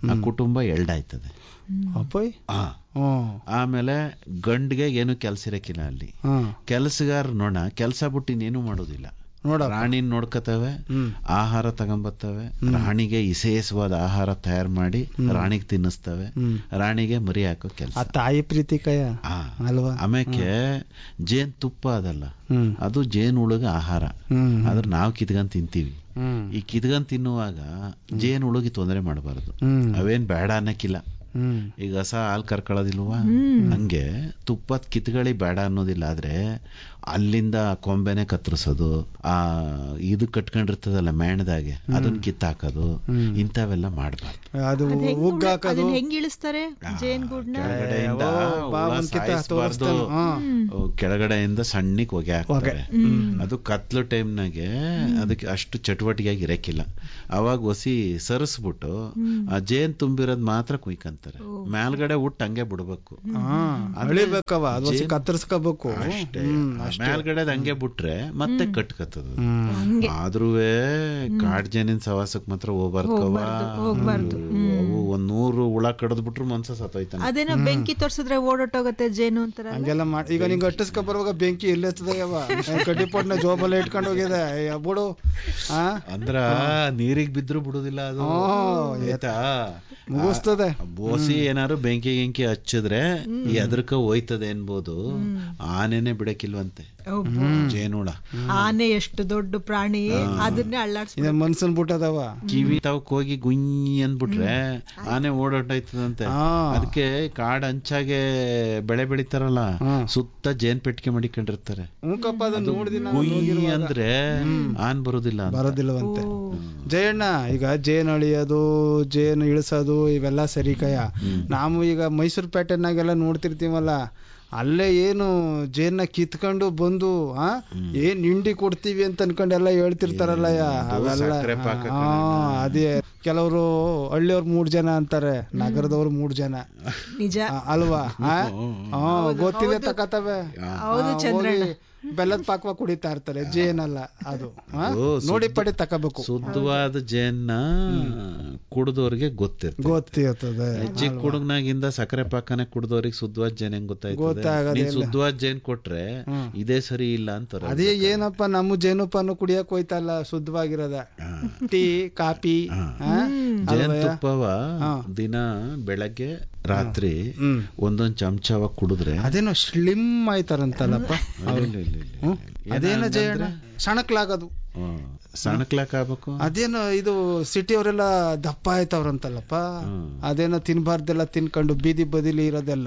ಆ ಕುಟುಂಬ ಎಲ್ಡಾಯ್ತದೆ ಅಪ್ಪಯ್ ಆ ಹ್ಮ್ ಆಮೇಲೆ ಗಂಡ್ಗೆ ಏನು ಕೆಲ್ಸ ಇರಕ್ಕಿಲ್ಲ ಅಲ್ಲಿ ಹ್ಮ್ ಕೆಲಸಗಾರ ನೋಡ ಕೆಲಸ ಬಿಟ್ಟು ಇನ್ನೇನು ಮಾಡೋದಿಲ್ಲ ನೋಡ ರಾಣಿನ ನೋಡ್ಕತವೆ ಹ್ಮ್ ಆಹಾರ ತಗೊಂಬರ್ತವೆ ರಾಣಿಗೆ ವಿಶೇಷವಾದ ಆಹಾರ ತಯಾರು ಮಾಡಿ ರಾಣಿಗೆ ತಿನ್ನಿಸ್ತವೆ ಹ್ಮ್ ರಾಣಿಗೆ ಮರಿ ಹಾಕೋ ಕೆಲಸ ಆ ತಾಯಿ ಪ್ರೀತಿ ಕಯ ಅಲ್ವಾ ಆಮೇಲೆ ಜೇನ್ ತುಪ್ಪ ಅದಲ್ಲ ಹ್ಮ್ ಅದು ಜೇನು ಹುಳುಗ ಆಹಾರ ಹ್ಮ್ ಆದ್ರೆ ನಾವು ಕಿತ್ಕೊಂಡ್ ತಿಂತೀವಿ ಹ್ಮ್ ಈ ಕಿತ್ಕೊಂಡ್ ತಿನ್ನುವಾಗ ಜೇನು ಹುಳುಗಿ ತೊಂದರೆ ಮಾಡಬಾರ್ದು ಹ್ಮ್ ಅವೇನ್ ಬೇಡ ಅನ್ನಕ್ಕಿಲ್ಲ ಹ್ಮ್ ಈಗ ಹಸ ಹಾಲು ಕರ್ಕೊಳ್ಳೋದಿಲ್ವಾ ಹಂಗೆ ತುಪ್ಪದ ಕಿತ್ಗಳಿ ಬೇಡ ಅನ್ನೋದಿಲ್ಲ ಆದ್ರೆ ಅಲ್ಲಿಂದ ಕೊಂಬೆನೆ ಕತ್ತರಿಸೋದು ಆ ಇದು ಕಟ್ಕೊಂಡಿರ್ತದಲ್ಲ ಮೇಣದಾಗೆ ಅದನ್ನ ಕಿತ್ತಾಕೋದು ಇಂಥವೆಲ್ಲ ಮಾಡಬಾರ್ದು ಅದು ಉಗ್ಗಾಕೋದು ಅದನ್ನ ಹೆಂಗ್ ಇಳಿಸ್ತಾರೆ ಜೇನ್ ಗೂಡ್ನ ಕೆಳಗಡೆಯಿಂದ ಬಾ ಹುಳ ಒಂದ್ ಕಿತ್ತ ಸಾಯಿಸ್ಬಾರ್ದು. ತೋರಿಸ್ತಾನೆ. ಹಾ. ಅವು ಕೆಳಗಡೆಯಿಂದ ಸಣ್ಣಕ್ ಹೊಗೆ ಹಾಕ್ತಾರೆ ಅದು ಕತ್ಲು ಟೈಮ್ನಾಗೆ ಅದಕ್ಕೆ ಅಷ್ಟು ಚಟುವಟಿಕೆಯಾಗಿ ಇರಕ್ಕಿಲ್ಲ ಅವಾಗ ಒಸಿ ಸರಿಸ್ಬಿಟ್ಟು ಆ ಜೇನ್ ತುಂಬಿರೋದ್ ಮಾತ್ರ ಕುಯ್ಕಂತಾರೆ ಮೇಲ್ಗಡೆ ಉಟ್ಟು ಹಂಗೆ ಬಿಡ್ಬೇಕು ಹಾ ಅಳಿಬೇಕವ ಅದು ಹೊಸಿ ಕತ್ತರಿಸ್ಕೋಬೇಕು ಅಷ್ಟೇ ಮೇಲ್ಗಡೆ ಹಂಗೆ ಬಿಟ್ರೆ ಮತ್ತೆ ಕಟ್ಕತ್ತದ ಹ್ಮ್ ಆದ್ರೂ ಕಾಡ್ ಜೇನಿನ ಸವಾಸಕ್ ಮಾತ್ರ ಹೋಗ್ಬಾರ್ದವ ಹೋಗ್ಬಾರ್ದು ಅವು ಒಂದ್ ನೂರು ಹುಳ ಕಡದ್ ಬಿಟ್ರು ಮನ್ಸ ಸತ್ತೋಯ್ತಾನೆ ಅದೇನೋ ಬೆಂಕಿ ತೋರ್ಸಿದ್ರೆ ಓಡೋಟೋಗತ್ತೆ ಜೇನು ಅಂತಾರ ಹಂಗೆಲ್ಲ ಮಾಡಿ ಈಗ ನಿಂಗೆ ಅಟ್ಟಿಸ್ಕೊ ಬರುವಾಗ ಬೆಂಕಿ ಎಲ್ಲಿ ಹಚ್ಚದವ ಕಡ್ಡಿ ಪೊಟ್ನ ಜೋಬಲ್ಲ ಇಟ್ಕೊಂಡು ಹೋಗಿದೆ ಅಯ್ಯ ಬಿಡು ಆ ಅಂದ್ರ ನೀರಿಗ್ ಬಿದ್ರು ಬಿಡುದಿಲ್ಲ ಅದು ಆಯ್ತಾ ಮುಗಿಸ್ತದೆ ಬೋಸಿ ಏನಾರು ಬೆಂಕಿ ಗಿಂಕಿ ಹಚ್ಚಿದ್ರೆ ಎದ್ರಕ ಹೋಯ್ತದೆ ಅನ್ಬೋದು ಆನೆನೆ ಬಿಡಕ್ಕಿಲ್ವಂತೆ ಜೇನುಳ ಆನೆ ಎಷ್ಟು ದೊಡ್ಡ ಪ್ರಾಣಿ ಅದನ್ನೇ ಅಳ್ಳಾಡ್ಸ್ ಇದು ಮನ್ಸನ್ ಬಿಟ್ಟದವ ಕಿವಿ ತಾವಕ್ ಹೋಗಿ ಗುಂಯಿ ಅಂದ್ಬಿಟ್ರೆ ಆನೆ ಓಡಾಟೈತದಂತೆ ಹಾ ಅದಕ್ಕೆ ಕಾಡ್ ಅಂಚಾಗೆ ಬೆಳೆ ಬೆಳಿತಾರಲ್ಲ ಹಾ. ಸುತ್ತ ಜೇನ್ ಪೆಟ್ಟಿಗೆ ಮಾಡಿಕೊಂಡಿರ್ತಾರೆ ಹ್ಞೂಕಪ್ಪ ಅದನ್ನ ನೋಡಿದಿನ ಗುಂಯಿ ಅಂದ್ರೆ ಆನ್ ಬರುದಿಲ್ಲ ಅಂತ ಬರೋದಿಲ್ಲವಂತೆ ಜಯಣ್ಣ ಈಗ ಜೇನ್ ಅಳಿಯೋದು ಜೇನು ಇಳಿಸೋದು ಇವೆಲ್ಲ ಸರಿ ಕಯ ನಾವು ಈಗ ಮೈಸೂರು ಪ್ಯಾಟರ್ನಾಗೆಲ್ಲ ನೋಡ್ತಿರ್ತೀವಲ್ಲ ಅಲ್ಲೇ ಏನು ಜೇನ್ನ ಕಿತ್ಕೊಂಡು ಬಂದು ಆ ಏನ್ ಹಿಂಡಿ ಕೊಡ್ತೀವಿ ಅಂತ ಅನ್ಕೊಂಡು ಎಲ್ಲ ಹೇಳ್ತಿರ್ತಾರಲ್ಲ ಯಾ, ಅವೆಲ್ಲ ಸಕ್ರೆ ಪಾಕ ಹಾ ಅದೇ ಕೆಲವರು ಹಳ್ಳಿಯವ್ರು ಮೂರ್ ಜನ ಅಂತಾರೆ ನಗರದವ್ರು ಮೂರ್ ಜನ ನಿಜ ಆ, ಅಲ್ವಾ ಆ? ಹಾ ಗೊತ್ತಿದೆ ತಕತವೆ ಹೌದು ಚಂದ್ರಣ್ಣ ಬೆಲ್ಲದ ಪಾಕವ ಕುಡಿತಾ ಇರ್ತಾರೆ ಜೇನಲ್ಲ ಅದು ಆ? ಅದು ನೋಡಿ ಪಡಿ ತಕಬೇಕು ಶುದ್ಧವಾದ ಜೇನ್ನ ಕುಡ್ದವ್ರಿಗೆ ಗೊತ್ತಿರ್ತದೆ ಗೊತ್ತಿರ್ತದೆ ಚಿಕ್ಕ ಹುಡುಗನಾಗಿಂದ ಸಕ್ಕರೆ ಪಾಕನೆ ಕುಡ್ದವ್ರಿಗೆ ಶುದ್ಧವಾದ ಜೇನ್ ಹೆಂಗ್ ಗೊತ್ತಾಯ್ತದೆ ಗೊತ್ತಾಗೋದಿಲ್ಲ. ನೀನ್ ಶುದ್ಧವಾದ ಜೇನ್ ಕೊಟ್ರೆ ಹ್ಮ್. ಇದೇ ಸರಿ ಇಲ್ಲ ಅಂತಾರೆ ಅದೇ ಏನಪ್ಪ ನಮ್ಮ ಜೇನುಪ್ಪನ್ನು ಕುಡಿಯಕ್ ಹೋಯ್ತಲ್ಲ ಶುದ್ಧವಾಗಿರೋದ ಟೀ ಕಾಫಿ ಆ? ಜೇನ್ ಅಲ್ವಯ್ಯ? ತುಪ್ಪವ ಹಾ. ದಿನ ಬೆಳಗ್ಗೆ ರಾತ್ರಿ ಹ್ಮ್ ಒಂದೊಂದ್ ಚಮಚವ ಕುಡಿದ್ರೆ ಅದೇನೋ ಸ್ಲಿಮ್ ಆಯ್ತಾರಂತಲ್ಲಪ್ಪ ಇಲ್ಲ, ಇಲ್ಲ, ಇಲ್ಲ, ಇಲ್ಲ. ಹ್ಮ್? ಅದೇನೋ ಜಯಣ್ಣ ಸಣಕ್ಲಾಗದು ಹ್ಮ್. ಸಣ್ಣಕ್ಲಾಕ್ ಆಗ್ಬೇಕು ಅದೇನೋ ಇದು ಸಿಟಿ ಅವರೆಲ್ಲ ದಪ್ಪ ಆಯ್ತವ್ರಂತಲ್ಲಪ್ಪ ಹ್ಮ್. ಅದೇನೋ ತಿನ್ಬಾರ್ದೆಲ್ಲ ತಿನ್ಕೊಂಡು ಬೀದಿ ಬದಿಲಿ ಇರೋದೆಲ್ಲ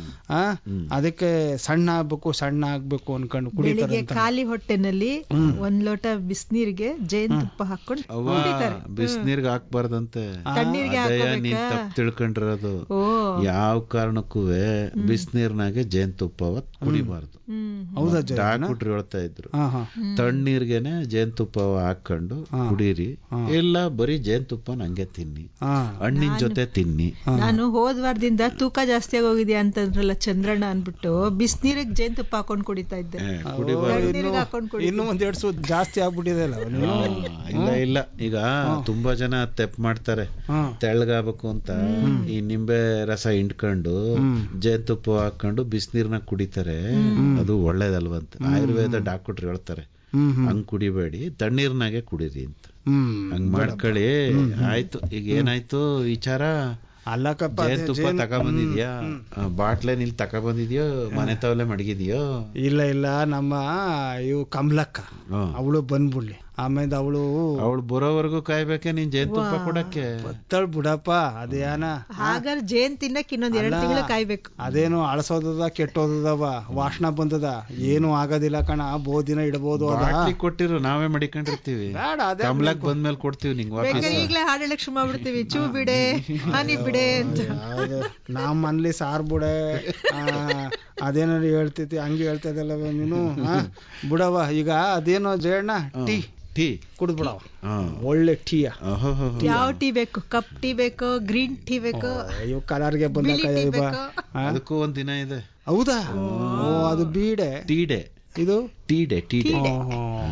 ಆ ಅದಕ್ಕೆ ಸಣ್ಣ ಆಗ್ಬೇಕು ಸಣ್ಣ ಆಗ್ಬೇಕು ಅನ್ಕೊಂಡು ಬೆಳಿಗ್ಗೆ ಕುಡಿತಾರಂತ ಖಾಲಿ ಹೊಟ್ಟೆನಲ್ಲಿ ಒಂದ್ ಲೋಟ ಬಿಸಿನೀರಿಗೆ ಜೇನ್ ತುಪ್ಪ ಹಾಕೊಂಡು ಅವ್ವ ಬಿಸಿನೀರ್ಗೆ ಹಾಕ್ಬಾರ್ದಂತೆ ತಣ್ಣೀರ್ಗೆ ಅದಯ್ಯ ನೀನ್ ತಪ್ಪು ತಿಳ್ಕೊಂಡಿರೋದು ಓ ಯಾವ ಕಾರಣಕ್ಕೂ ಬಿಸಿನೀರ್ನಾಗೆ ಜೇನುತುಪ್ಪವ ಕುಡಿಬಾರ್ದು ಹ್ಮ್ ಹೌದಾ ಜಯ ಡಾಕ್ಟ್ರು ಹೇಳ್ತಾ ಇದ್ರು ಹಾ ಹಾ ತಣ್ಣೀರ್ಗೆನೆ ಜೇನುತುಪ್ಪವ ಹಾಕೊಂಡು ಕುಡೀರಿ ಇಲ್ಲ ಬರೀ ಜೇನುತುಪ್ಪ ನಂಗೆ ತಿನ್ನಿ ಹಾ ಹಣ್ಣಿನ ಜೊತೆ ತಿನ್ನಿ ನಾನು ಹೋದ್ ವಾರದಿಂದ ತೂಕ ಜಾಸ್ತಿ ಆಗೋಗಿದ್ಯಾ ಅಂತಂದ್ರಲ್ಲ ಚಂದ್ರಣ್ಣ ಅನ್ಬಿಟ್ಟು ಬಿಸಿನೀರಿಗೆ ಜೇನ್ ತುಪ್ಪ ಹಾಕೊಂಡ್ ಕುಡಿತಾ ಇದ್ದೆ ಏ, ಕುಡಿಬಾರ್ದು ತಣ್ಣೀರಿಗೆ ಹಾಕೊಂಡ್ ಕುಡಿ ಇನ್ನು ಒಂದ್ ಎರಡ್ ಸೂತ್ ಜಾಸ್ತಿ ಆಗ್ಬಿಟ್ಟಿದೆ ಅಲ್ಲ ಅವನು ಆ, ಇಲ್ಲ ಇಲ್ಲ ಈಗ ತುಂಬಾ ಜನ ತೆಪ್ ಮಾಡ್ತಾರೆ ಹಾ ತೆಳ್ಳಗಾಗಬೇಕು ಅಂತ ಈ ನಿಂಬೆ ರಸ ಹಿಂಡ್ಕೊಂಡು ಜೇನುತುಪ್ಪ ಹಾಕೊಂಡು ಬಿಸಿನೀರ್ನ ಕುಡಿತಾರೆ ಅದು ಒಳ್ಳೇದಲ್ವಂತ ಆಯುರ್ವೇದ ಡಾಕ್ಟ್ರು ಹೇಳ್ತಾರೆ ಹ್ಮ್ ಹ್ಮ್ ಹಂಗ್ ಕುಡಿಬೇಡಿ ತಣ್ಣೀರ್ನಾಗೆ ಕುಡೀರಿ ಅಂತ ಹ್ಮ್ ಹಂಗ್ ಮಾಡ್ಕೊಳ್ಳಿ ಆಯ್ತು ಈಗ ಏನಾಯ್ತು ವಿಚಾರ ಅಲ್ಲಕ್ಕಪ್ಪ ಅದೇ ಜೇನುತುಪ್ಪ ತಗೊಬಂದಿದ್ಯಾ ಬಾಟ್ಲೆ ನೀಲ್ ತಗೊಬಂದಿದ್ಯೋ ಮನೆ ತವಲೆ ಮಡಗಿದ್ಯೋ ಇಲ್ಲ ಇಲ್ಲ ನಮ್ಮ ಇವು ಕಮಲಕ್ಕ ಹ್ಮ್. ಅವಳು ಬಂದ್ಬಿಡ್ಲಿ ಆಮೇಲೆ ಅವಳು ಅವಳು ಬರೋವರೆಗೂ ಕಾಯ್ಬೇಕೆ ನೀನ್ ಜೇನುತುಪ್ಪ ಕೊಡಕ್ಕೆ ಬತ್ತಳ್ ಬಿಡಪ್ಪ ಅದೇನ ಹಾಗಾದ್ರೆ ಜೇನ್ ತಿನ್ನಕ್ ಇನ್ನೊಂದ್ ಎರಡ್ ತಿಂಗಳು ಕಾಯ್ಬೇಕು ಅದೇನು ಅಳಸೋದದ ಕೆಟ್ಟೋದದವ ವಾಸನ ಬಂದದ ಏನು ಆಗೋದಿಲ್ಲ ಕಣ ಬಹು ದಿನ ಇಡಬಹುದು ಅದ ಬಾಟ್ಲಿ ಕೊಟ್ಟಿರು ನಾವೇ ಮಡಿಕೊಂಡಿರ್ತೀವಿ ಬೇಡ ಅದೇ ಕಮಲಕ್ ಬಂದ್ಮೇಲೆ ಕೊಡ್ತೀವಿ ನಿಂಗ್ ವಾಪಸ್ ಬೇಕಾದ್ರೆ ಈಗ್ಲೇ ಹಾಡ್ ಹೇಳಕ್ ಶುರು ಮಾಡ್ಬಿಡ್ತೀವಿ ಚೂ ಬಿಡೆ ಹನಿ ಬಿಡೆ ಅಂತ ಯಾವ್ದು ನಮ್ಮ ಮನ್ಲಿ ಸಾರ್ ಬುಡೆ ಆ, ಅದೇನಾದ್ರು ಹೇಳ್ತೈತಿ ಹಂಗೆ ಹೇಳ್ತಾ ಇದಲ್ಲವ ನೀನು ಆ? ಬಿಡವ ಈಗ ಅದೇನೋ ಜಯಣ್ಣ ಟೀ ಟೀ ಕುಡ್ದ್ ಬಿಡವ ಹಾ ಒಳ್ಳೆ ಟೀಯ ಅಹೋಹೋ. ಯಾವ ಟೀ ಬೇಕು ಕಪ್ ಟೀ ಬೇಕು ಗ್ರೀನ್ ಟೀ ಬೇಕು ಇವ್ ಕಲರ್ಗೆ ಬಂದ ಬಿಳಿ ಟೀ ಇವ ಬೇಕು ಅದಕ್ಕೂ ಒಂದ್ ದಿನ ಇದೆ ಹೌದಾ ಓ ಅದು ಬೀಡೆ ಟೀ ಡೇ ಇದು ಟೀ ಡೇ ಟೀ ಡೇ ಹ್ಮ್, ಹ್ಮ್, ಹ್ಮ್.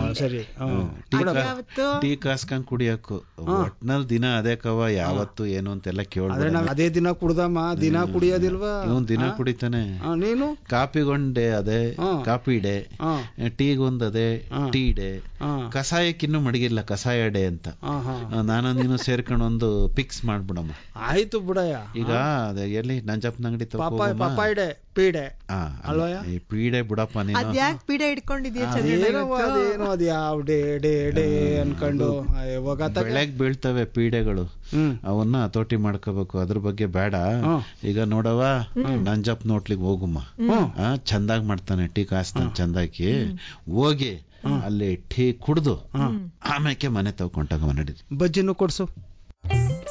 ಸರಿ ಹ್ಮ್. ಟೀ ಕಾ- ಯಾವತ್ತು ಟೀ ಕಾಸ್ಕೊಂಡ್ ಕುಡಿಯಕು ಒಟ್ನಲ್ಲಿ ದಿನ ಅದೇ ಕವ ಯಾವತ್ತು ಏನು ಅಂತೆಲ್ಲ ಆದ್ರೆ ಕೇಳ್ಬೇಡ ನಾವ್ ಅದೇ ದಿನ ಕುಡ್ದಮ್ಮ ದಿನ ಕುಡಿಯೋದಿಲ್ವಾ ಇವನ್ ದಿನ ಕುಡಿತಾನೆ ಆ, ನೀನು ಕಾಪಿಗೊಂಡೆ ಅದೇ ಹ್ಮ್. ಕಾಪಿ ಡೇ ಹಾ ಟೀಗೊಂದ್ ಅದೇ ಟೀ ಡೇ ಹಾ ಕಷಾಯಕ್ಕಿನ್ನೂ ಮಡಗಿಲ್ಲ ಕಷಾಯ ಡೇ ಅಂತ ಹಾ ಹಾ ಆ, ನಾನು ನೀನು ಸೇರ್ಕೊಂಡು ಒಂದು ಫಿಕ್ಸ್ ಮಾಡ್ಬಿಡಮ್ಮ ಆಯ್ತು ಬಿಡಯ್ಯ ಈಗ ಅದೇ ಎಲ್ಲಿ ನಂಜಪ್ಪನ ಅಂಗಡಿ ಪಾಪಾಯ್ ಪಾಪಾಯ್ಡೆ ಪೀಡೆ ಅಲ್ವಯ್ಯ? ಈ ಪೀಡೆ ಬಿಡಪ್ಪ ನೀನು ಅದ್ಯಾಕ್ ಪೀಡೆ ಇಟ್ಕೊಂಡಿದ್ಯಾ ಅದೇನೋ ಅದೇನೋ ಅದ್ ಯಾವ ಡೇ ಡೇ ಡೇ ಅನ್ಕೊಂಡು ಇವಾಗ ಬೆಳೆಗ್ ಬೀಳ್ತವೆ ಪೀಡೆಗಳು ಹ್ಮ್ ಅವನ್ನ ಹತೋಟಿ ಮಾಡ್ಕೋಬೇಕು ಅದ್ರ ಬಗ್ಗೆ ಬೇಡ ಹ್ಮ್. ಈಗ ನೋಡವ ನಂಜಪ್ ನೋಟ್ಲಿಗೆ ಹೋಗುಮ್ಮ ಆ ಚಂದಾಗ್ ಮಾಡ್ತಾನೆ ಟೀ ಕಾಸ್ತಾನೆ ಚಂದಾಕಿ ಹೋಗಿ ಅಲ್ಲಿ ಟೀ ಕುಡ್ದು ಆಮೇಲೆ ಮನೆ ತಗೊಂಡಾಗ ನಡೀತು ಬಜ್ಜಿನೂ ಕೊಡ್ಸು